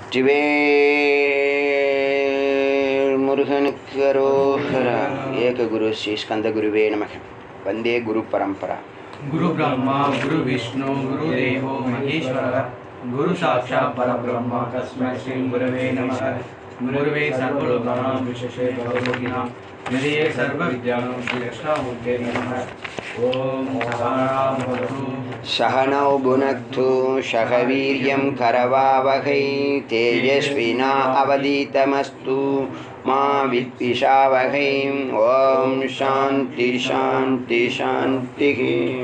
வெற்றிவேல் முருகனுக்கு அரோகரா ஏக குரு ஸ்ரீ ஸ்கந்த குருவே நமக வந்தே குரு பரம்பரா गुरु ब्रह्मा गुरु विष्णु गुरु देवो महेश्वर गुरु साक्षात् परब्रह्म तस्मै श्री गुरवे नमः गुरुवे सर्वलोकानां विशेषे भगवद्गीतां निधये सर्वविद्यानां श्रीदक्षिणामूर्ते नमः ॐ सहनावतु सहनौ भुनक्तु सह वीर्यं करवावहै तेजस्विना अवधीतमस्तु मा विद्विषावहै ॐ शान्ति शान्ति शान्तिः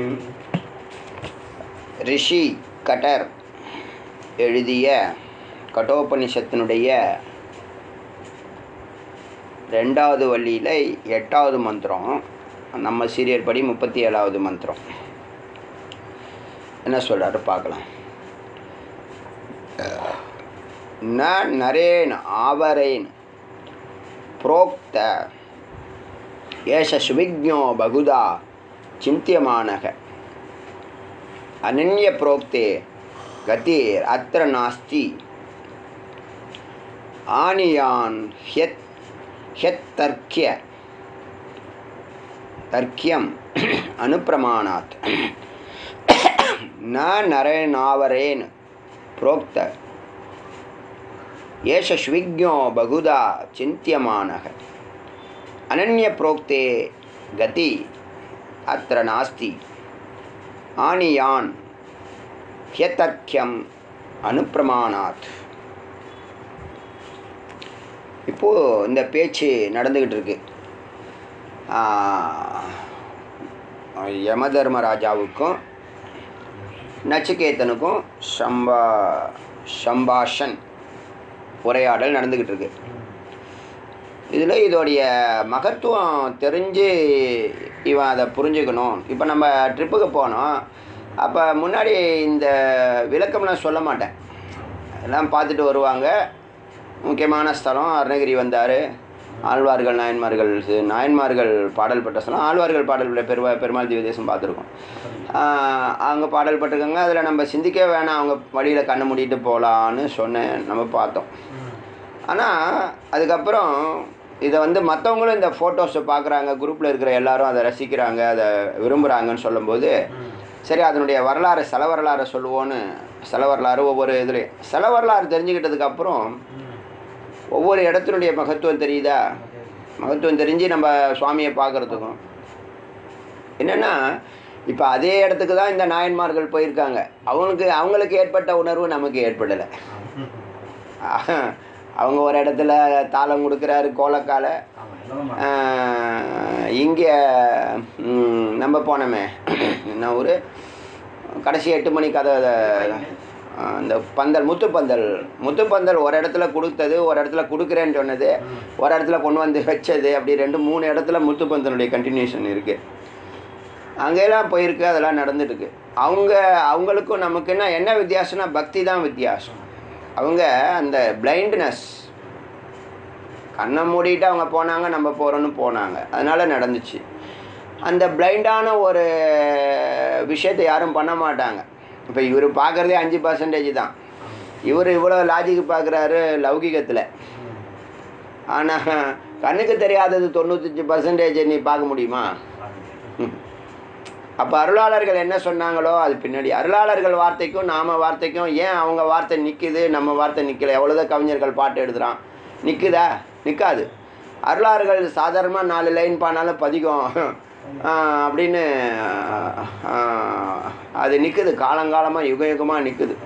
ரிஷி கட்டர் எழுதிய கட்டோபனிஷத்தினுடைய ரெண்டாவது வள்ளியில் எட்டாவது மந்திரம் நம்ம சீரியல் படி முப்பத்தி ஏழாவது மந்திரம் என்ன சொல்கிறாரு பார்க்கலாம் ந நரேன் ஆவரேன் புரோக்த ஏஷ சுவிக்ஞோ பகுதா சிந்தியமானக அனன்ய புரோக்தே கதிர் அத்திர நாஸ்தி ஆனியான் ஹ்யத் ஹ்யத் தர்க்கிய தர்க்கியம் அனுப்பிரமாணாத் न नरेणावरेण प्रोक्त एष श्विज्ञो बहुधा चिन्त्यमानः अनन्यप्रोक्ते गति अत्र नास्ति आनियान् ह्यतर्क्यम् அனுப்பிரமாணாத் இப்போது இந்த பேச்சு நடந்துக்கிட்டு இருக்கு யம தர்மராஜாவுக்கும் நச்சிகேத்தனுக்கும் சம்பா சம்பாஷன் உரையாடல் நடந்துக்கிட்டு இருக்கு இதில் இதோடைய மகத்துவம் தெரிஞ்சு இவன் அதை புரிஞ்சுக்கணும் இப்போ நம்ம ட்ரிப்புக்கு போனோம் அப்போ முன்னாடி இந்த விளக்கம்லாம் சொல்ல மாட்டேன் எல்லாம் பார்த்துட்டு வருவாங்க முக்கியமான ஸ்தலம் அருணகிரி வந்தார் ஆழ்வார்கள் நாயன்மார்கள் இது நாயன்மார்கள் பாடல் பெற்ற ஸ்தலம் ஆழ்வார்கள் பாடல் பெற்ற பெருவா பெருமாள் திவ்யதேசம் பார்த்துருக்கோம் அவங்க பாடல் பட்டிருக்காங்க அதில் நம்ம சிந்திக்க வேணாம் அவங்க வழியில் கண்ணை மூடிட்டு போகலான்னு சொன்னேன் நம்ம பார்த்தோம் ஆனால் அதுக்கப்புறம் இதை வந்து மற்றவங்களும் இந்த ஃபோட்டோஸை பார்க்குறாங்க குரூப்பில் இருக்கிற எல்லாரும் அதை ரசிக்கிறாங்க அதை விரும்புகிறாங்கன்னு சொல்லும்போது சரி அதனுடைய வரலாறு செல வரலாறை சொல்லுவோன்னு செல வரலாறு ஒவ்வொரு இதுலேயும் செல வரலாறு தெரிஞ்சுக்கிட்டதுக்கப்புறம் ஒவ்வொரு இடத்தினுடைய மகத்துவம் தெரியுதா மகத்துவம் தெரிஞ்சு நம்ம சுவாமியை பார்க்குறதுக்கும் என்னென்னா இப்போ அதே இடத்துக்கு தான் இந்த நாயன்மார்கள் போயிருக்காங்க அவங்களுக்கு அவங்களுக்கு ஏற்பட்ட உணர்வு நமக்கு ஏற்படலை அவங்க ஒரு இடத்துல தாளம் கொடுக்குறாரு கோலக்கால இங்கே நம்ம போனோமே என்ன ஒரு கடைசி எட்டு மணி கதை இந்த பந்தல் முத்துப்பந்தல் முத்துப்பந்தல் ஒரு இடத்துல கொடுத்தது ஒரு இடத்துல கொடுக்குறேன்னு சொன்னது ஒரு இடத்துல கொண்டு வந்து வச்சது அப்படி ரெண்டு மூணு இடத்துல முத்துப்பந்தலுடைய கண்டினியூஷன் இருக்குது அங்கெல்லாம் போயிருக்கு அதெல்லாம் நடந்துட்டுருக்கு அவங்க அவங்களுக்கும் நமக்குன்னா என்ன வித்தியாசம்னா பக்தி தான் வித்தியாசம் அவங்க அந்த பிளைண்ட்னஸ் கண்ணை மூடிட்டு அவங்க போனாங்க நம்ம போகிறோன்னு போனாங்க அதனால் நடந்துச்சு அந்த பிளைண்டான ஒரு விஷயத்தை யாரும் பண்ண மாட்டாங்க இப்போ இவர் பார்க்குறதே அஞ்சு பர்சன்டேஜ் தான் இவர் இவ்வளோ லாஜிக் பார்க்குறாரு லௌகிகத்தில் ஆனால் கண்ணுக்கு தெரியாதது தொண்ணூத்தஞ்சு பர்சன்டேஜ் நீ பார்க்க முடியுமா அப்போ அருளாளர்கள் என்ன சொன்னாங்களோ அது பின்னாடி அருளாளர்கள் வார்த்தைக்கும் நாம வார்த்தைக்கும் ஏன் அவங்க வார்த்தை நிற்குது நம்ம வார்த்தை நிற்கல எவ்வளோதான் கவிஞர்கள் பாட்டு எழுதுகிறான் நிற்குதா நிற்காது அருளாளர்கள் சாதாரணமாக நாலு லைன் பானாலும் பதிகம் அப்படின்னு அது நிற்குது காலங்காலமாக யுக யுகமாக நிற்குது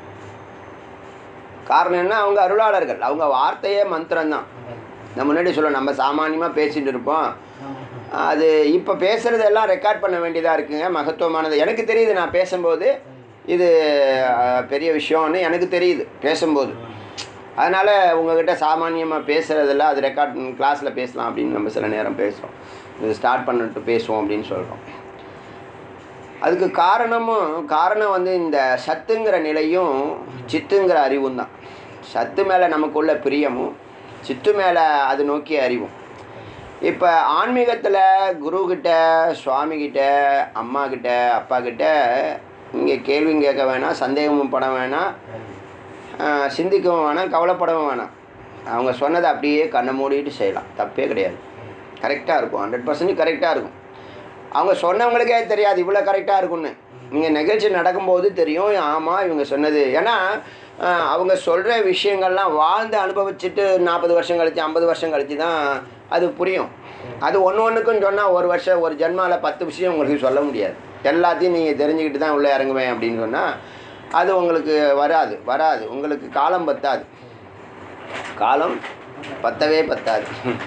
காரணம் என்ன அவங்க அருளாளர்கள் அவங்க வார்த்தையே மந்திரம்தான் நம்ம முன்னாடி சொல்ல நம்ம சாமானியமாக பேசிகிட்டு இருப்போம் அது இப்போ பேசுகிறது எல்லாம் ரெக்கார்ட் பண்ண வேண்டியதாக இருக்குங்க மகத்துவமானது எனக்கு தெரியுது நான் பேசும்போது இது பெரிய விஷயம்னு எனக்கு தெரியுது பேசும்போது அதனால் உங்கள்கிட்ட சாமானியமாக பேசுகிறதெல்லாம் அது ரெக்கார்ட் கிளாஸில் பேசலாம் அப்படின்னு நம்ம சில நேரம் பேசுகிறோம் இது ஸ்டார்ட் பண்ணிட்டு பேசுவோம் அப்படின்னு சொல்கிறோம் அதுக்கு காரணமும் காரணம் வந்து இந்த சத்துங்கிற நிலையும் சித்துங்கிற அறிவும் தான் சத்து மேலே நமக்குள்ள பிரியமும் சித்து மேலே அது நோக்கிய அறிவும் இப்போ ஆன்மீகத்தில் குருக்கிட்ட சுவாமிகிட்ட அம்மா கிட்ட அப்பா கிட்ட இங்கே கேள்வியும் கேட்க வேணாம் சந்தேகமும் பட வேணாம் ஆஹ், சிந்திக்கவும் வேணாம் கவலைப்படவும் வேணாம் அவங்க சொன்னதை அப்படியே கண்ணை மூடிட்டு செய்யலாம் தப்பே கிடையாது கரெக்டாக இருக்கும் ஹண்ட்ரட் பர்சன்ட் கரெக்டாக இருக்கும் அவங்க சொன்னவங்களுக்கே தெரியாது இவ்வளோ கரெக்டாக இருக்கும்னு நீங்கள் நிகழ்ச்சி நடக்கும்போது தெரியும் ஆமாம் இவங்க சொன்னது ஏன்னா ஆஹ், அவங்க சொல்கிற விஷயங்கள்லாம் வாழ்ந்து அனுபவிச்சுட்டு நாற்பது வருஷம் கழிச்சு ஐம்பது வருஷம் கழிச்சு தான் அது புரியும் அது ஒன்று ஒன்றுக்கும் சொன்னால் ஒரு வருஷம் ஒரு ஜென்மாவில் பத்து விஷயம் உங்களுக்கு சொல்ல முடியாது எல்லாத்தையும் நீங்கள் தெரிஞ்சுக்கிட்டு தான் உள்ளே இறங்குவேன் அப்படின்னு சொன்னால் அது உங்களுக்கு வராது வராது உங்களுக்கு காலம் பத்தாது காலம் பத்தவே பத்தாது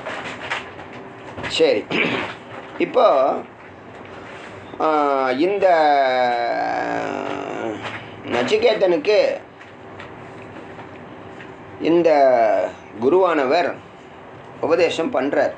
சரி இப்போ ஆஹ், இந்த நச்சிகேதனுக்கு இந்த குருவானவர் உபதேசம் பண்ணுறார்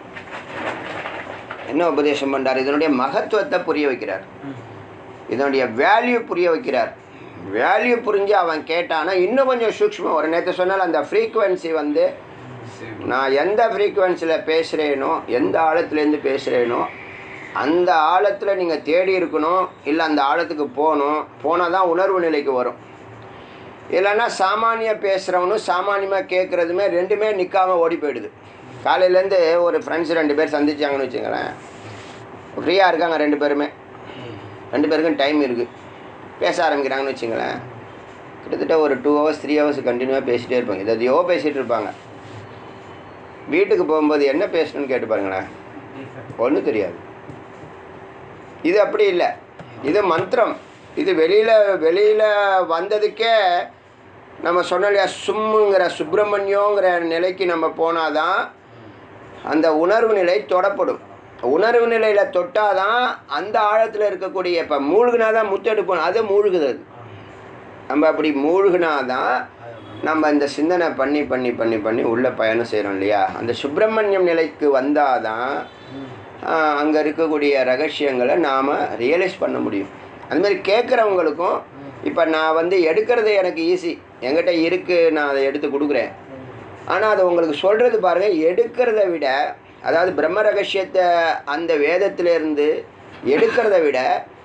என்ன உபதேசம் பண்ணுறார் இதனுடைய மகத்துவத்தை புரிய வைக்கிறார் இதனுடைய வேல்யூ புரிய வைக்கிறார் வேல்யூ புரிஞ்சு அவன் கேட்டானா இன்னும் கொஞ்சம் சூக்ஷ்மம் ஒரு நேற்று சொன்னால் அந்த ஃப்ரீக்குவென்சி வந்து நான் எந்த ஃப்ரீக்குவென்சியில் பேசுகிறேனோ எந்த ஆழத்துலேருந்து பேசுகிறேனோ அந்த ஆழத்தில் நீங்கள் தேடி இருக்கணும் இல்லை அந்த ஆழத்துக்கு போகணும் போனால் தான் உணர்வு நிலைக்கு வரும் இல்லைன்னா சாமானிய பேசுகிறவனும் சாமானியமாக கேட்குறதுமே ரெண்டுமே நிற்காம ஓடி போயிடுது காலையிலேருந்து ஒரு ஃப்ரெண்ட்ஸ் ரெண்டு பேர் சந்திச்சாங்கன்னு வச்சுங்களேன் ஃப்ரீயாக இருக்காங்க ரெண்டு பேருமே ரெண்டு பேருக்கும் டைம் இருக்குது பேச ஆரம்பிக்கிறாங்கன்னு வச்சுங்களேன் கிட்டத்தட்ட ஒரு டூ ஹவர்ஸ் த்ரீ ஹவர்ஸ் கண்டினியூவாக பேசிகிட்டே இருப்பாங்க இது எதையோ பேசிகிட்டு இருப்பாங்க வீட்டுக்கு போகும்போது என்ன பேசணும்னு கேட்டு பாருங்களேன் ஒன்றும் தெரியாது இது அப்படி இல்லை இது மந்திரம் இது வெளியில் வெளியில் வந்ததுக்கே நம்ம சொன்னோம் இல்லையா சும்முங்கிற சுப்பிரமணியோங்கிற நிலைக்கு நம்ம போனாதான் அந்த உணர்வு நிலை தொடப்படும் உணர்வு நிலையில் தொட்டாதான் அந்த ஆழத்தில் இருக்கக்கூடிய இப்போ மூழ்கினா தான் முத்தெடுப்போம் அது மூழ்குது அது நம்ம அப்படி மூழ்கினாதான் நம்ம இந்த சிந்தனை பண்ணி பண்ணி பண்ணி பண்ணி உள்ள பயணம் செய்கிறோம் இல்லையா அந்த சுப்பிரமணியம் நிலைக்கு வந்தாதான் அங்கே இருக்கக்கூடிய ரகசியங்களை நாம் ரியலைஸ் பண்ண முடியும் அதுமாதிரி கேட்குறவங்களுக்கும் இப்போ நான் வந்து எடுக்கிறது எனக்கு ஈஸி என்கிட்ட இருக்குது நான் அதை எடுத்து கொடுக்குறேன் ஆனால் அதை உங்களுக்கு சொல்கிறது பாருங்கள் எடுக்கிறத விட அதாவது பிரம்ம ரகசியத்தை அந்த வேதத்திலேருந்து எடுக்கிறத விட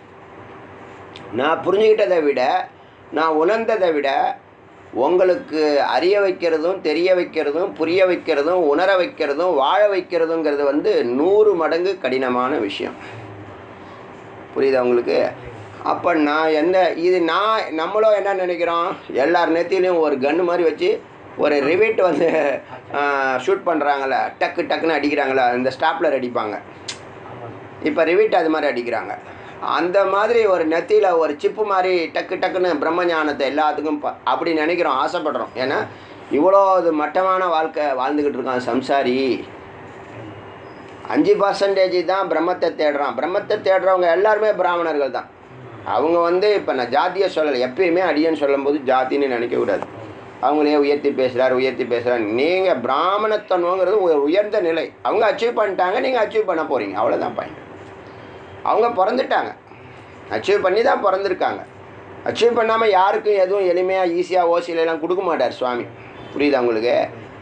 நான் புரிஞ்சுக்கிட்டதை விட நான் உணர்ந்ததை விட உங்களுக்கு அறிய வைக்கிறதும் தெரிய வைக்கிறதும் புரிய வைக்கிறதும் உணர வைக்கிறதும் வாழ வைக்கிறதுங்கிறது வந்து நூறு மடங்கு கடினமான விஷயம் புரியுதா உங்களுக்கு அப்போ நான் எந்த இது நான் நம்மளும் என்ன நினைக்கிறோம் எல்லார் நெத்திலையும் ஒரு கன்று மாதிரி வச்சு ஒரு ரிவிட் வந்து ஷூட் பண்ணுறாங்கள டக்கு டக்குன்னு அடிக்கிறாங்களா இந்த ஸ்டாப்லர் அடிப்பாங்க இப்போ ரிவிட் அது மாதிரி அடிக்கிறாங்க அந்த மாதிரி ஒரு நெத்தியில் ஒரு சிப்பு மாதிரி டக்கு டக்குன்னு பிரம்மஞானத்தை எல்லாத்துக்கும் ப- அப்படி நினைக்கிறோம் ஆசைப்படுறோம் ஏன்னா இவ்வளோ இது மட்டமான வாழ்க்கை வாழ்ந்துக்கிட்டு இருக்கான் சம்சாரி அஞ்சு பர்சன்டேஜ் தான் பிரம்மத்தை தேடுறான் பிரம்மத்தை தேடுறவங்க எல்லாருமே பிராமணர்கள் தான் அவங்க வந்து இப்போ நான் ஜாதியை சொல்லலை எப்பயுமே அடியன்னு சொல்லும்போது ஜாதின்னு நினைக்கக்கூடாது அவங்களே உயர்த்தி பேசுகிறார் உயர்த்தி பேசுகிறார் நீங்கள் பிராமணத்தன்மைங்கிறது ஒரு உயர்ந்த நிலை அவங்க அச்சீவ் பண்ணிட்டாங்க நீங்கள் அச்சீவ் பண்ண போகிறீங்க அவ்வளோதான் பாயிண்ட் அவங்க பிறந்துட்டாங்க அச்சீவ் பண்ணி தான் பிறந்திருக்காங்க அச்சீவ் பண்ணாமல் யாருக்கும் எதுவும் எளிமையாக ஈஸியாக ஓசியிலலாம் கொடுக்க மாட்டார் சுவாமி புரியுதா உங்களுக்கு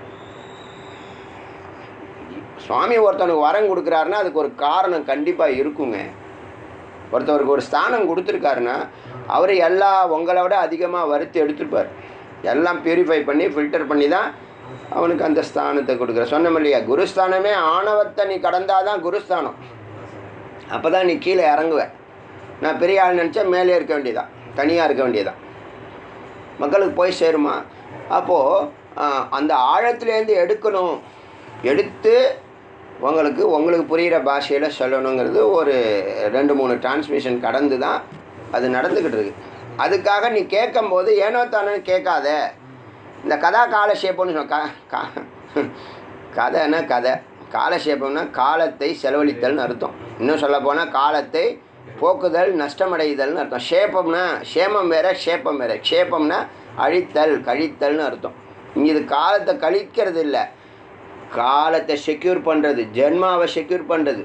சுவாமி ஒருத்தனுக்கு வரம் கொடுக்குறாருன்னா அதுக்கு ஒரு காரணம் கண்டிப்பாக இருக்குங்க ஒருத்தவருக்கு ஒரு ஸ்தானம் கொடுத்துருக்காருன்னா அவர் எல்லா உங்களை விட அதிகமாக வறுத்து எடுத்துருப்பார் எல்லாம் பியூரிஃபை பண்ணி ஃபில்டர் பண்ணி தான் அவனுக்கு அந்த ஸ்தானத்தை கொடுக்குற சொன்னோம் இல்லையா குருஸ்தானமே ஆணவத்தை நீ கடந்தாதான் குருஸ்தானம் அப்போ தான் நீ கீழே இறங்குவ நான் பெரிய ஆள் நினச்சா மேலே இருக்க வேண்டியதான் தனியாக இருக்க வேண்டியதான் மக்களுக்கு போய் சேருமா அப்போது அந்த ஆழத்துலேருந்து எடுக்கணும் எடுத்து உங்களுக்கு உங்களுக்கு புரிகிற பாஷையில் சொல்லணுங்கிறது ஒரு ரெண்டு மூணு டிரான்ஸ்மிஷன் கடந்து தான் அது நடந்துக்கிட்டு இருக்கு அதுக்காக நீ கேட்கும்போது ஏனோ தானே கேட்காத இந்த கதா காலக்ஷேபம்னு சொன்ன க கா- கதைன்னா கதை காலக்ஷேபம்னா காலத்தை செலவழித்தல்னு அர்த்தம் இன்னும் சொல்ல போனால் காலத்தை போக்குதல் நஷ்டமடைதல்னு அர்த்தம் ஷேப்பம்னா ஷேமம் வேற ஷேப்பம் வேற ஷேப்பம்னா அழித்தல் கழித்தல்னு அர்த்தம் இங்கே இது காலத்தை கழிக்கிறது இல்லை காலத்தை செக்யூர் பண்ணுறது ஜென்மாவை செக்யூர் பண்ணுறது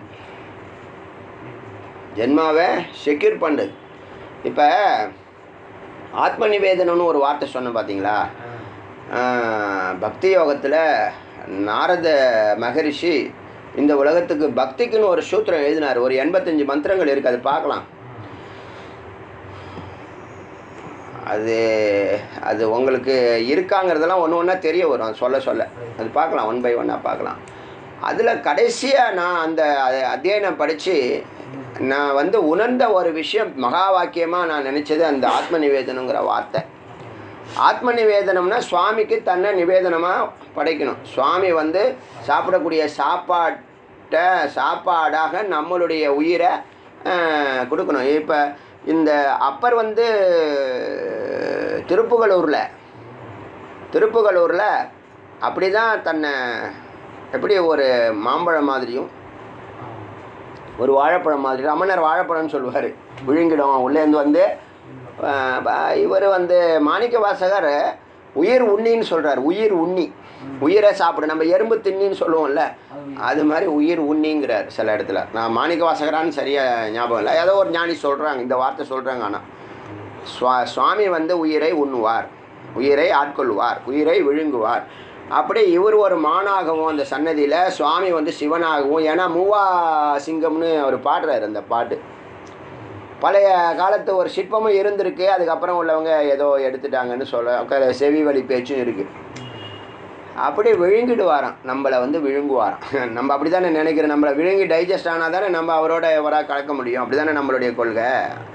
ஜென்மாவை செக்யூர் பண்ணுறது இப்போ ஆத்ம நிவேதனம்னு ஒரு வார்த்தை சொன்னேன் பார்த்தீங்களா ஆஹ், பக்தி யோகத்தில் நாரத மகரிஷி இந்த உலகத்துக்கு பக்திக்குன்னு ஒரு சூத்திரம் எழுதினார் ஒரு எண்பத்தஞ்சு மந்திரங்கள் இருக்குது அது பார்க்கலாம் அது அது உங்களுக்கு இருக்காங்கிறதெல்லாம் ஒன்று ஒன்றா தெரிய வரும் அது சொல்ல சொல்ல அது பார்க்கலாம் ஒன் பை ஒன்னாக பார்க்கலாம் அதில் கடைசியாக நான் அந்த அ- அத்தியாயம் படித்து நான் வந்து உணர்ந்த ஒரு விஷயம் மகா வாக்கியமாக நான் நினச்சது அந்த ஆத்ம நிவேதனங்கிற வார்த்தை ஆத்ம நிவேதனம்னா சுவாமிக்கு தன்னை நிவேதனமாக படைக்கணும் சுவாமி வந்து சாப்பிடக்கூடிய சாப்பாட்டை சாப்பாடாக நம்மளுடைய உயிரை ஆஹ், கொடுக்கணும் இப்போ இந்த அப்பர் வந்து திருப்புகலூரில் திருப்புகலூரில் அப்படி தான் தன்னை எப்படி ஒரு மாம்பழம் மாதிரியும் ஒரு வாழைப்பழம் மாதிரி ரமணர் வாழைப்பழம்னு சொல்லுவார் விழுங்கிடும் உள்ளேருந்து வந்து இவர் வந்து மாணிக்க வாசகர் உயிர் உண்ணின்னு சொல்கிறார் உயிர் உண்ணி உயிரை சாப்பிடு நம்ம எறும்பு திண்ணின்னு சொல்லுவோம்ல அது மாதிரி உயிர் உண்ணிங்கிறார் சில இடத்துல நான் மாணிக்க வாசகரான்னு சரியாக ஞாபகம் இல்லை ஏதோ ஒரு ஞானி சொல்கிறாங்க இந்த வார்த்தை சொல்கிறாங்க ஆனால் சுவா சுவாமி வந்து உயிரை உண்ணுவார் உயிரை ஆட்கொள்வார் உயிரை விழுங்குவார் அப்படி இவர் ஒரு மானாகவும் அந்த சன்னதியில் சுவாமி வந்து சிவனாகவும் ஏன்னா மூவா சிங்கம்னு அவர் பாடுறாரு அந்த பாட்டு பழைய காலத்து ஒரு சிற்பமும் இருந்திருக்கு அதுக்கப்புறம் உள்ளவங்க ஏதோ எடுத்துட்டாங்கன்னு சொல்ல க- செவி வழி பேச்சும் இருக்குது அப்படி விழுங்கிடுவாராம் நம்மளை வந்து விழுங்குவாராம் நம்ம அப்படி தானே நினைக்கிறோம் நம்மளை விழுங்கி டைஜஸ்ட் ஆனால் தானே நம்ம அவரோட எவராக கலக்க முடியும் அப்படி தானே நம்மளுடைய கொள்கை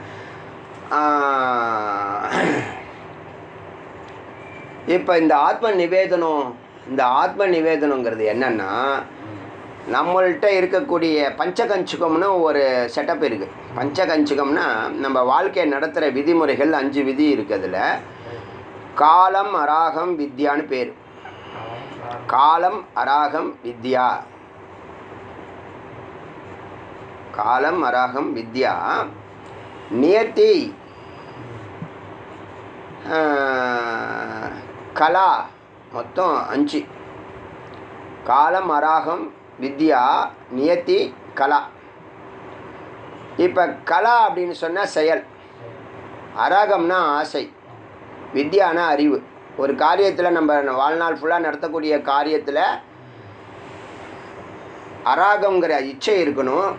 இப்போ இந்த ஆத்ம நிவேதனம் இந்த ஆத்ம நிவேதனங்கிறது என்னன்னா நம்மள்கிட்ட இருக்கக்கூடிய பஞ்சகஞ்சுகம்னு ஒரு செட்டப் இருக்குது பஞ்சகஞ்சுகம்னா நம்ம வாழ்க்கையை நடத்துகிற விதிமுறைகள் அஞ்சு விதி இருக்குது அதில் காலம் அராகம் வித்யான்னு பேர் காலம் அராகம் வித்யா காலம் அராகம் வித்யா நியத்தி ஆஹ், கலா மொத்தம் அஞ்சு காலம் அராகம் வித்யா நியத்தி கலா இப்போ கலா அப்படின்னு சொன்னால் செயல் அராகம்னா ஆசை வித்யானா அறிவு ஒரு காரியத்தில் நம்ம வாழ்நாள் ஃபுல்லாக நடத்தக்கூடிய காரியத்தில் அராகங்கிற இச்சை இருக்கணும்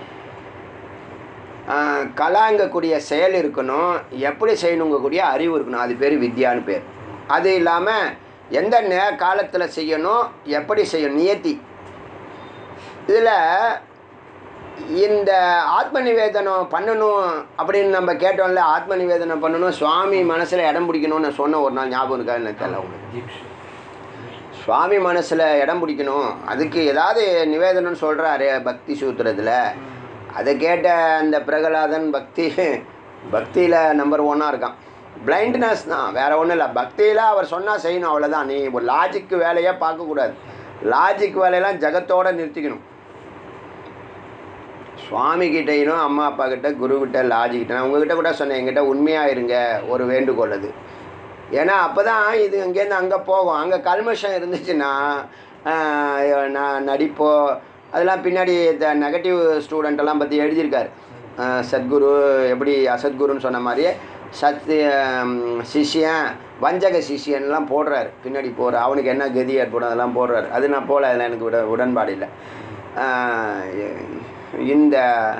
ஆஹ், கலாங்கக்கூடிய செயல் இருக்கணும் எப்படி செய்யணுங்கக்கூடிய அறிவு இருக்கணும் அது பேர் வித்யான்னு பேர் அது இல்லாமல் எந்த நே காலத்தில் செய்யணும் எப்படி செய்யணும் நியத்தி இதில் இந்த ஆத்ம நிவேதனம் பண்ணணும் அப்படின்னு நம்ம கேட்டோம்ல ஆத்ம நிவேதனம் பண்ணணும் சுவாமி மனசில் இடம் பிடிக்கணும்னு சொன்ன ஒரு நாள் ஞாபகம் இருக்கா எனக்கு தெரியல உங்களுக்கு சுவாமி மனசில் இடம் பிடிக்கணும் அதுக்கு ஏதாவது நிவேதனம்னு சொல்கிறாரு பக்தி சூத்திரத்தில் அதை கேட்ட அந்த பிரகலாதன் பக்தி பக்தியில் நம்பர் ஒன்னாக இருக்கான் பிளைண்ட்னஸ் தான் வேற ஒன்றும் இல்லை பக்தியில் அவர் சொன்னால் செய்யணும் அவ்வளோதான் நீ ஒரு லாஜிக் வேலையே பார்க்கக்கூடாது லாஜிக் வேலையெல்லாம் ஜகத்தோடு நிறுத்திக்கணும் சுவாமி கிட்டையும் அம்மா அப்பா கிட்ட குரு கிட்ட லாஜிக்கிட்ட நான் உங்ககிட்ட கூட சொன்னேன் என்கிட்ட உண்மையாக இருங்க ஒரு வேண்டுகோள் அது ஏன்னா அப்போ தான் இது இங்கேருந்து அங்கே போகும் அங்கே கல்மஷம் இருந்துச்சுன்னா ஆஹ், நான் நடிப்போ அதெல்லாம் பின்னாடி இந்த நெகட்டிவ் ஸ்டூடெண்ட்டெல்லாம் பற்றி எழுதியிருக்காரு ஆஹ், சத்குரு எப்படி அசத்குருன்னு சொன்ன மாதிரியே சத் ஹம், சிஷ்யன் வஞ்சக சிஷ்யன்லாம் போடுறாரு பின்னாடி போகிற அவனுக்கு என்ன கதி ஏற்படும் அதெல்லாம் போடுறாரு அது நான் போகல அதில் எனக்கு உட உடன்பாடு இல்லை ஆஹ், இந்த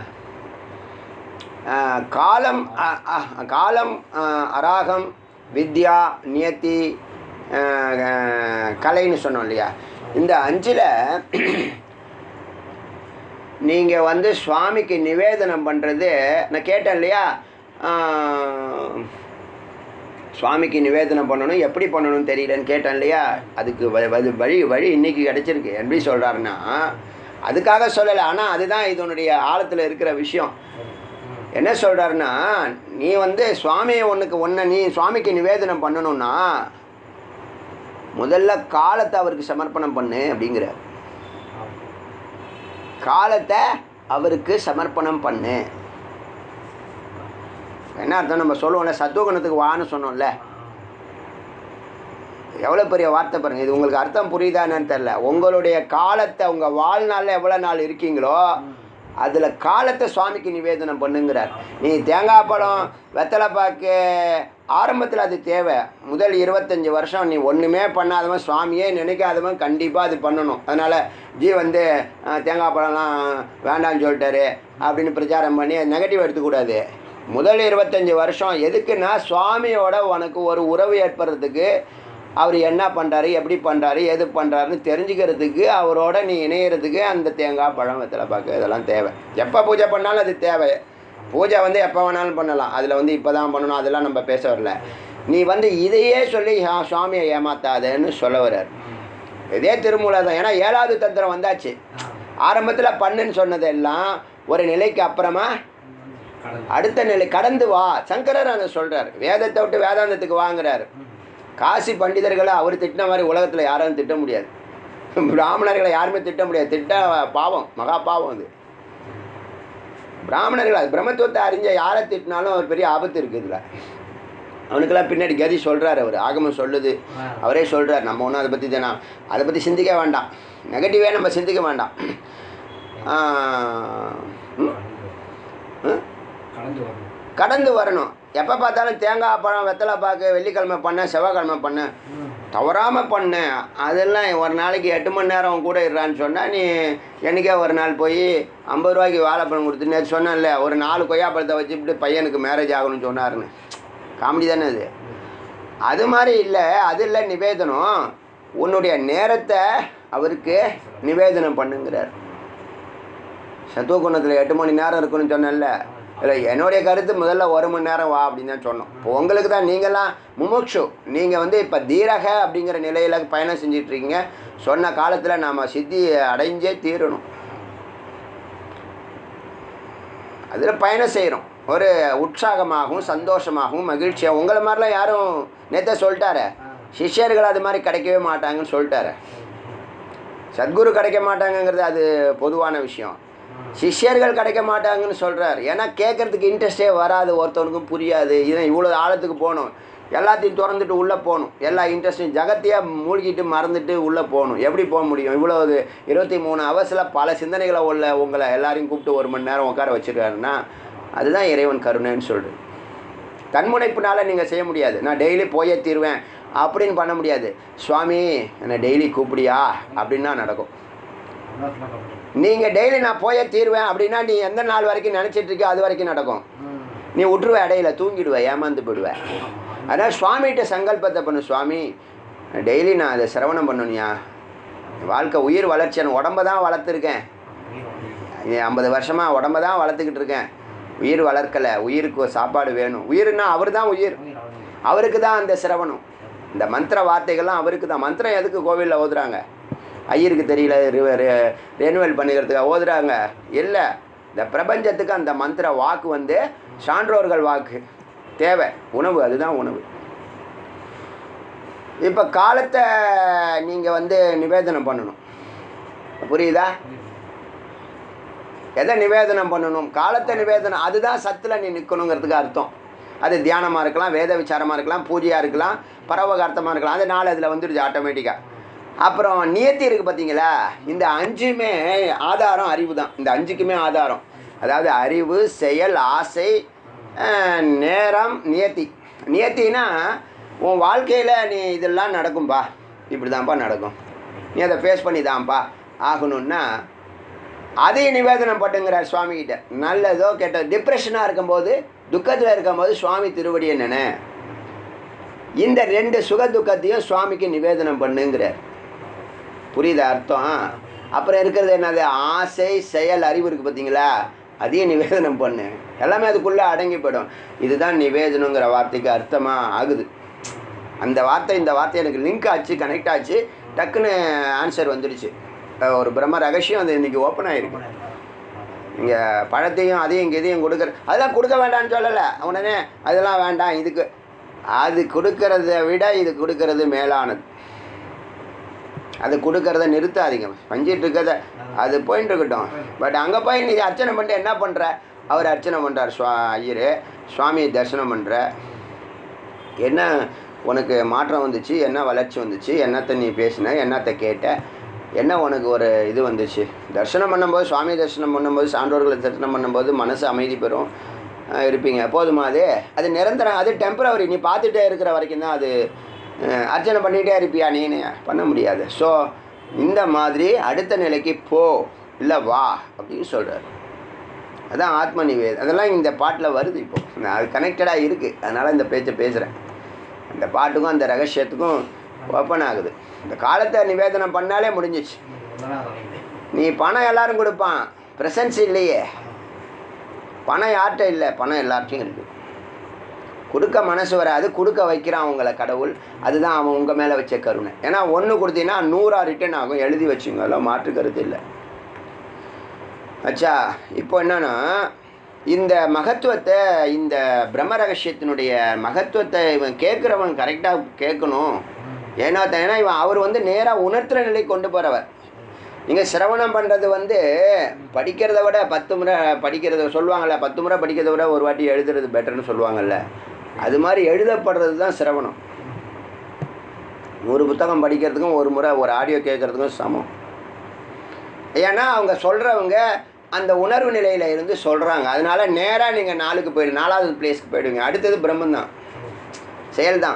ஆஹ், காலம் அ- அ- காலம் ஆஹ், அராகம் வித்யா நியத்தி ஆஹ், ஆஹ், கலைன்னு சொன்னோம் இல்லையா இந்த அஞ்சில் நீங்கள் வந்து சுவாமிக்கு நிவேதனம் பண்ணுறது நான் கேட்டேன் இல்லையா ஆஹ், சுவாமிக்கு நிவேதனம் பண்ணணும் எப்படி பண்ணணும்னு தெரியலன்னு கேட்டேன் இல்லையா அதுக்கு வ- வ- வழி வழி இன்னைக்கு கிடைச்சிருக்கு எப்படி சொல்கிறாருன்னா அதுக்காக சொல்லலை ஆனால் அதுதான் இதனுடைய ஆழத்தில் இருக்கிற விஷயம் என்ன சொல்கிறாருன்னா நீ வந்து சுவாமியை ஒன்றுக்கு ஒன்றை நீ சுவாமிக்கு நிவேதனம் பண்ணணும்னா முதல்ல காலத்தை அவருக்கு சமர்ப்பணம் பண்ணு அப்படிங்கிறார் காலத்தை அவருக்கு சமர்ப்பணம் பண்ணு என்ன அர்த்தம் நம்ம சொல்லுவோம்ல சத்துவகுணத்துக்கு வான்னு சொன்னோம்ல எவ்வளோ பெரிய வார்த்தை பாருங்க இது உங்களுக்கு அர்த்தம் புரியுதான்னு தெரில உங்களுடைய காலத்தை உங்கள் வாழ்நாளில் எவ்வளோ நாள் இருக்கீங்களோ அதில் காலத்தை சுவாமிக்கு நிவேதனம் பண்ணுங்கிறார் நீ தேங்காய் பழம் வெத்தலைப்பாக்கு ஆரம்பத்தில் அது தேவை முதல் இருபத்தஞ்சி வருஷம் நீ ஒன்றுமே பண்ணாதவன் சுவாமியே நினைக்காதவன் கண்டிப்பாக அது பண்ணணும் அதனால் ஜி வந்து அஹ், தேங்காய் பழம்லாம் வேண்டாம்னு சொல்லிட்டாரு அப்படின்னு பிரச்சாரம் பண்ணி நெகட்டிவ் எடுத்துக்கூடாது முதல் இருபத்தஞ்சி வருஷம் எதுக்குன்னா சுவாமியோட உனக்கு ஒரு உறவு ஏற்படுறதுக்கு அவர் என்ன பண்ணுறாரு எப்படி பண்ணுறாரு எது பண்ணுறாருன்னு தெரிஞ்சுக்கிறதுக்கு அவரோட நீ இணையிறதுக்கு அந்த தேங்காய் பழம் வெத்தலை பாக்கு இதெல்லாம் தேவை எப்போ பூஜை பண்ணாலும் அது தேவை பூஜை வந்து எப்போ வேணாலும் பண்ணலாம் அதில் வந்து இப்போ தான் பண்ணணும் அதெல்லாம் நம்ம பேச வரல நீ வந்து இதையே சொல்லி "ஆ, சுவாமியை ஏமாத்தாதேன்னு சொல்ல வர்றார் இதே திருமூலர் தான் ஏன்னா ஏழாவது தந்திரம் வந்தாச்சு ஆரம்பத்தில் பண்ணுன்னு சொன்னதெல்லாம் ஒரு நிலைக்கு அப்புறமா அடுத்த நிலை கடந்து வா சங்கரர் அதை சொல்கிறார் வேதத்தை விட்டு வேதாந்தத்துக்கு வாங்குறாரு காசி பண்டிதர்களை அவர் திட்டின மாதிரி உலகத்தில் யாரும் திட்ட முடியாது பிராமணர்களை யாருமே திட்ட முடியாது திட்ட பாவம் மகா பாவம் அது பிராமணர்கள் அது பிரம்மத்துவத்தை அறிஞ்ச யாரை திட்டினாலும் ஒரு பெரிய ஆபத்து இருக்குது இதில் அவனுக்கெல்லாம் பின்னாடி கதி சொல்கிறார் அவர் ஆகமம் சொல்லுது அவரே சொல்கிறார் நம்ம ஒன்றும் அதை பற்றி தானே அதை பற்றி சிந்திக்க வேண்டாம் நெகட்டிவே நம்ம சிந்திக்க வேண்டாம் ஆஹ், ம்? ம்? கடந்து வரணும் கடந்து வரணும் எப்போ பார்த்தாலும் தேங்காய் பழம் வெத்தலை பாக்கு வெள்ளிக்கிழமை பண்ண செவ்வாய்க்கிழமை பண்ண தவறாமல் பண்ணு அதெல்லாம் ஒரு நாளைக்கு எட்டு மணி நேரம் உன் கூட இருறான்னு சொன்னால் நீ என்னைக்கே ஒரு நாள் போய் ஐம்பது ரூபாய்க்கு வாழைப்பழம் கொடுத்து நேற்று சொன்னேன்ல ஒரு நாலு கொய்யாப்பழத்தை வச்சுட்டு பையனுக்கு மேரேஜ் ஆகணும்னு சொன்னாருன்னு காமெடி தானே அது அது மாதிரி இல்லை அது இல்லை நிவேதனம் உன்னுடைய நேரத்தை அவருக்கு நிவேதனம் பண்ணுங்கிறார் சத்துவகுணத்தில் எட்டு மணி நேரம் இருக்குன்னு சொன்னேன்ல இல்லை என்னுடைய கருத்து முதல்ல ஒரு மணி நேரம் வா அப்படின்னு தான் சொன்னோம் இப்போ உங்களுக்கு தான் நீங்களாம் முமுட்சு நீங்கள் வந்து இப்போ தீரக அப்படிங்கிற நிலையில் பயணம் செஞ்சுட்டு இருக்கீங்க சொன்ன காலத்தில் நாம் சித்தி அடைஞ்சே தீரணும் அதில் பயணம் செய்கிறோம் ஒரு உற்சாகமாகவும் சந்தோஷமாகவும் மகிழ்ச்சியாகவும் உங்களை மாதிரிலாம் யாரும் நேற்றே சொல்லிட்டாரு சிஷ்யர்கள் அது மாதிரி கிடைக்கவே மாட்டாங்கன்னு சொல்லிட்டாரு சத்குரு கிடைக்க மாட்டாங்கங்கிறது அது பொதுவான விஷயம் சிஷ்யர்கள் கிடைக்க மாட்டாங்கன்னு சொல்கிறார் ஏன்னா கேட்குறதுக்கு இன்ட்ரெஸ்டே வராது ஒருத்தவனுக்கும் புரியாது இது இவ்வளோ ஆழத்துக்கு போகணும் எல்லாத்தையும் திறந்துட்டு உள்ளே போகணும் எல்லா இன்ட்ரெஸ்ட்டையும் ஜகத்தையே மூழ்கிட்டு மறந்துட்டு உள்ளே போகணும் எப்படி போக முடியும் இவ்வளோ ஒரு இருபத்தி மூணு ஹவர்ஸில் பல சிந்தனைகளை உள்ள உங்களை எல்லாரையும் கூப்பிட்டு ஒரு மணி நேரம் உட்கார வச்சுருக்காருன்னா அதுதான் இறைவன் கருணைன்னு சொல்கிறது தன்முனைப்புனால நீங்கள் செய்ய முடியாது நான் டெய்லி போயே தீருவேன் அப்படின்னு பண்ண முடியாது சுவாமி என்னை டெய்லி கூப்பிடியா அப்படின்னா நடக்கும் நீங்கள் டெய்லி நான் போயே தீருவேன் அப்படின்னா நீ எந்த நாள் வரைக்கும் நினச்சிட்டு இருக்கியோ அது வரைக்கும் நடக்கும் நீ விட்டுருவ இடையில தூங்கிடுவ ஏமாந்து போயிடுவ அதனால் சுவாமிகிட்ட சங்கல்பத்தை பண்ணு சுவாமி டெய்லி நான் அதை சிரவணம் பண்ணணும்யா வாழ்க்கை உயிர் வளர்ச்சி நான் உடம்ப தான் வளர்த்துருக்கேன் ஐம்பது வருஷமாக உடம்ப தான் வளர்த்துக்கிட்டு இருக்கேன் உயிர் வளர்க்கலை உயிருக்கு ஒரு சாப்பாடு வேணும் உயிர்னா அவர் தான் உயிர் அவருக்கு தான் அந்த சிரவணம் இந்த மந்திர வார்த்தைகள்லாம் அவருக்கு தான் மந்திரம் எதுக்கு கோவிலில் ஓதுறாங்க ஐயருக்கு தெரியல ரெனுவல் பண்ணிக்கிறதுக்காக ஓதுறாங்க இல்லை இந்த பிரபஞ்சத்துக்கு அந்த மந்திர வாக்கு வந்து சான்றோர்கள் வாக்கு தேவை உணவு அதுதான் உணவு இப்போ காலத்தை நீங்கள் வந்து நிவேதனம் பண்ணணும் புரியுதா எதை நிவேதனம் பண்ணணும் காலத்தை நிவேதனம் அதுதான் சத்தில் நீ நிற்கணுங்கிறதுக்கு அர்த்தம் அது தியானமாக இருக்கலாம் வேத விசாரமாக இருக்கலாம் பூஜையாக இருக்கலாம் பரவகார்த்தமாக இருக்கலாம் அது நாலு அதில் வந்துடுது ஆட்டோமேட்டிக்காக அப்புறம் நியத்தி இருக்குது பார்த்தீங்களா இந்த அஞ்சுமே ஆதாரம் அறிவு தான் இந்த அஞ்சுக்குமே ஆதாரம் அதாவது அறிவு செயல் ஆசை அஹ், நேரம் நியத்தி நியத்தினா உன் வாழ்க்கையில் நீ இதெல்லாம் நடக்கும்பா இப்படி தான்ப்பா நடக்கும் நீ அதை ஃபேஸ் பண்ணி தான்ப்பா ஆகணும்னா அதையும் நிவேதனம் பண்ணுங்கிறார் சுவாமி கிட்ட நல்லதோ கெட்ட டிப்ரெஷனாக இருக்கும்போது துக்கத்தில் இருக்கும்போது சுவாமி திருவடியை நினை இந்த ரெண்டு சுக துக்கத்தையும் சுவாமிக்கு நிவேதனம் பண்ணுங்கிறார் புரியுதா அர்த்தம் அப்புறம் இருக்கிறது என்னது ஆசை செயல் அறிவு இருக்குது பார்த்தீங்களா அதையும் நிவேதனம் பண்ணு எல்லாமே அதுக்குள்ளே அடங்கி போயிடும் இதுதான் நிவேதனங்கிற வார்த்தைக்கு அர்த்தமாக ஆகுது அந்த வார்த்தை இந்த வார்த்தை எனக்கு லிங்க் ஆச்சு கனெக்ட் ஆச்சு டக்குன்னு ஆன்சர் வந்துடுச்சு அஹ் ஒரு பிரம்ம ரகசியம் அது இன்றைக்கி ஓப்பன் ஆகிருக்கு இங்கே பழத்தையும் அதையும் இங்கே இதையும் கொடுக்குற அதெல்லாம் கொடுக்க வேண்டாம்னு சொல்லலை உடனே அதெல்லாம் வேண்டாம் இதுக்கு அது கொடுக்கறத விட இது கொடுக்கறது மேலானது அது கொடுக்கறத நிறுத்தாதீங்க பஞ்சிட்டு இருக்கிறத அது போயிட்டு இருக்கட்டும் பட் அங்கே போய் நீ அர்ச்சனை பண்ணிட்டு என்ன பண்ணுற அவர் அர்ச்சனை பண்ணுறார் சுவா ஐயர் சுவாமியை தரிசனம் பண்ணுற என்ன உனக்கு மாற்றம் வந்துச்சு என்ன வளர்ச்சி வந்துச்சு என்னத்தை நீ பேசின என்னத்தை கேட்ட என்ன உனக்கு ஒரு இது வந்துச்சு தரிசனம் பண்ணும்போது சுவாமி தரிசனம் பண்ணும்போது சான்றோர்களை தரிசனம் பண்ணும்போது மனசு அமைதி பெறும் அஹ் இருப்பீங்க போதுமா அது அது நிரந்தரம் அது டெம்பரவரி நீ பார்த்துட்டே இருக்கிற வரைக்கும் தான் அது அஹ், அர்ச்சனை பண்ணிகிட்டே இருப்பியா நீனு பண்ண முடியாது ஸோ இந்த மாதிரி அடுத்த நிலைக்கு போ இல்லை வா அப்படின்னு சொல்கிறார் அதான் ஆத்ம நிவேதம் அதெல்லாம் இந்த பாட்டில் வருது இப்போ நான் அது கனெக்டடாக இருக்குது அதனால் இந்த பேச்சை பேசுகிறேன் அந்த பாட்டுக்கும் அந்த ரகசியத்துக்கும் ஓப்பன் ஆகுது இந்த காலத்தை நிவேதனம் பண்ணாலே முடிஞ்சிச்சு நீ பணம் எல்லாரும் கொடுப்பான் ப்ரெசன்ஸ் இல்லையே பணம் யார்கிட்ட இல்லை பணம் எல்லார்ட்டையும் இருக்குது கொடுக்க மனசு வராது கொடுக்க வைக்கிறான் உங்களை கடவுள் அதுதான் அவன் உங்கள் மேலே வச்ச கருணை ஏன்னா ஒன்று கொடுத்தீங்கன்னா நூறாக ரிட்டர்ன் ஆகும் எழுதி வச்சுங்க அதெல்லாம் மாற்று கருத்து இல்லை அச்சா இப்போ என்னன்னா இந்த மகத்துவத்தை இந்த பிரம்ம ரகசியத்தினுடைய மகத்துவத்தை இவன் கேட்குறவன் கரெக்டாக கேட்கணும் ஏன்னா த- ஏன்னா இவன் அவர் வந்து நேராக உணர்த்துற நிலை கொண்டு போகிறவர் நீங்கள் சிரவணம் பண்ணுறது வந்து படிக்கிறத விட பத்து முறை படிக்கிறத சொல்லுவாங்கள்ல பத்து முறை படிக்கிறத விட ஒரு வாட்டி எழுதுறது பெட்டர்னு சொல்லுவாங்கல்ல அது மாதிரி எழுதப்படுறது தான் சிரவணம் ஒரு புத்தகம் படிக்கிறதுக்கும் ஒரு முறை ஒரு ஆடியோ கேட்குறதுக்கும் சமம் ஏன்னா அவங்க சொல்கிறவங்க அந்த உணர்வு நிலையில் இருந்து சொல்கிறாங்க அதனால நேராக நீங்கள் நாளுக்கு போயிடு நாலாவது பிளேஸ்க்கு போயிடுவீங்க அடுத்தது பிரம்மன் தான் செயல்தான்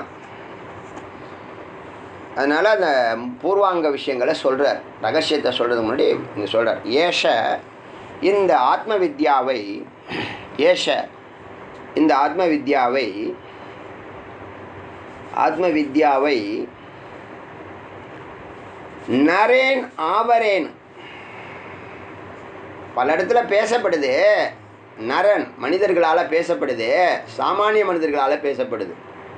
அதனால் அந்த பூர்வாங்க விஷயங்களை சொல்கிறார் ரகசியத்தை சொல்கிறதுக்கு முன்னாடி இங்கே சொல்கிறார் ஏஷ இந்த ஆத்ம வித்யாவை ஏஷ இந்த ஆத்ம வித்யாவை ஆத்ம வித்யாவை நரேன் ஆவரேன் பல இடத்துல பேசப்படுது நரன் மனிதர்களால் பேசப்படுது சாமானிய மனிதர்களால் பேசப்படுது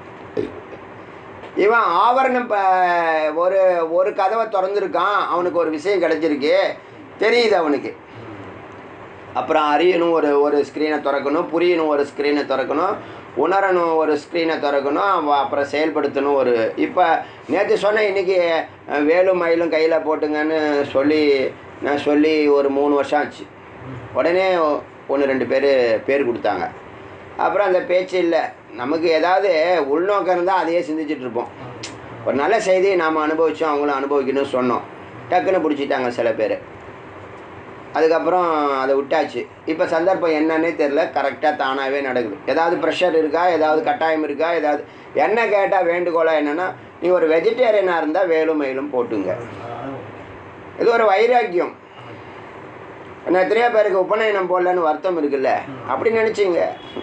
இவன் ஆவரணம் ப ஒரு ஒரு கதவை திறந்துருக்கான் அவனுக்கு ஒரு விஷயம் கிடச்சிருக்கு தெரியுது அவனுக்கு அப்புறம் அறியணும் ஒரு ஒரு ஸ்க்ரீனை திறக்கணும் புரியணும் ஒரு ஸ்க்ரீனை திறக்கணும் உணரணும் ஒரு ஸ்க்ரீனை திறக்கணும் அவ- அப்புறம் செயல்படுத்தணும் ஒரு இப்போ நேற்று சொன்னேன் இன்றைக்கி வேலும் மயிலும் கையில் போட்டுங்கன்னு சொல்லி நான் சொல்லி ஒரு மூணு வருஷம் ஆச்சு உடனே ஒன்று ரெண்டு பேர் பேர் கொடுத்தாங்க அப்புறம் அந்த பேச்சு இல்லை நமக்கு ஏதாவது உள்நோக்கம் இருந்தால் அதையே சிந்திச்சிட்டு இருப்போம் ஒரு நல்ல செய்தியை நாம் அனுபவித்தோம் அவங்களும் அனுபவிக்கணும்னு சொன்னோம் டக்குன்னு பிடிச்சிட்டாங்க சில பேர் அதுக்கப்புறம் அதை விட்டாச்சு இப்போ சந்தர்ப்பம் என்னன்னே தெரில கரெக்டாக தானாகவே நடக்குது ஏதாவது ப்ரெஷர் இருக்கா ஏதாவது கட்டாயம் இருக்கா ஏதாவது என்ன கேட்டால் வேண்டுகோளாக என்னென்னா நீ ஒரு வெஜிடேரியனாக இருந்தால் வேலும் மயிலும் போட்டுங்க இது ஒரு வைராக்கியம் என்ன எத்தனையோ பேருக்கு உபநயனம் போடலன்னு வருத்தம் இருக்குல்ல அப்படி நினச்சிங்க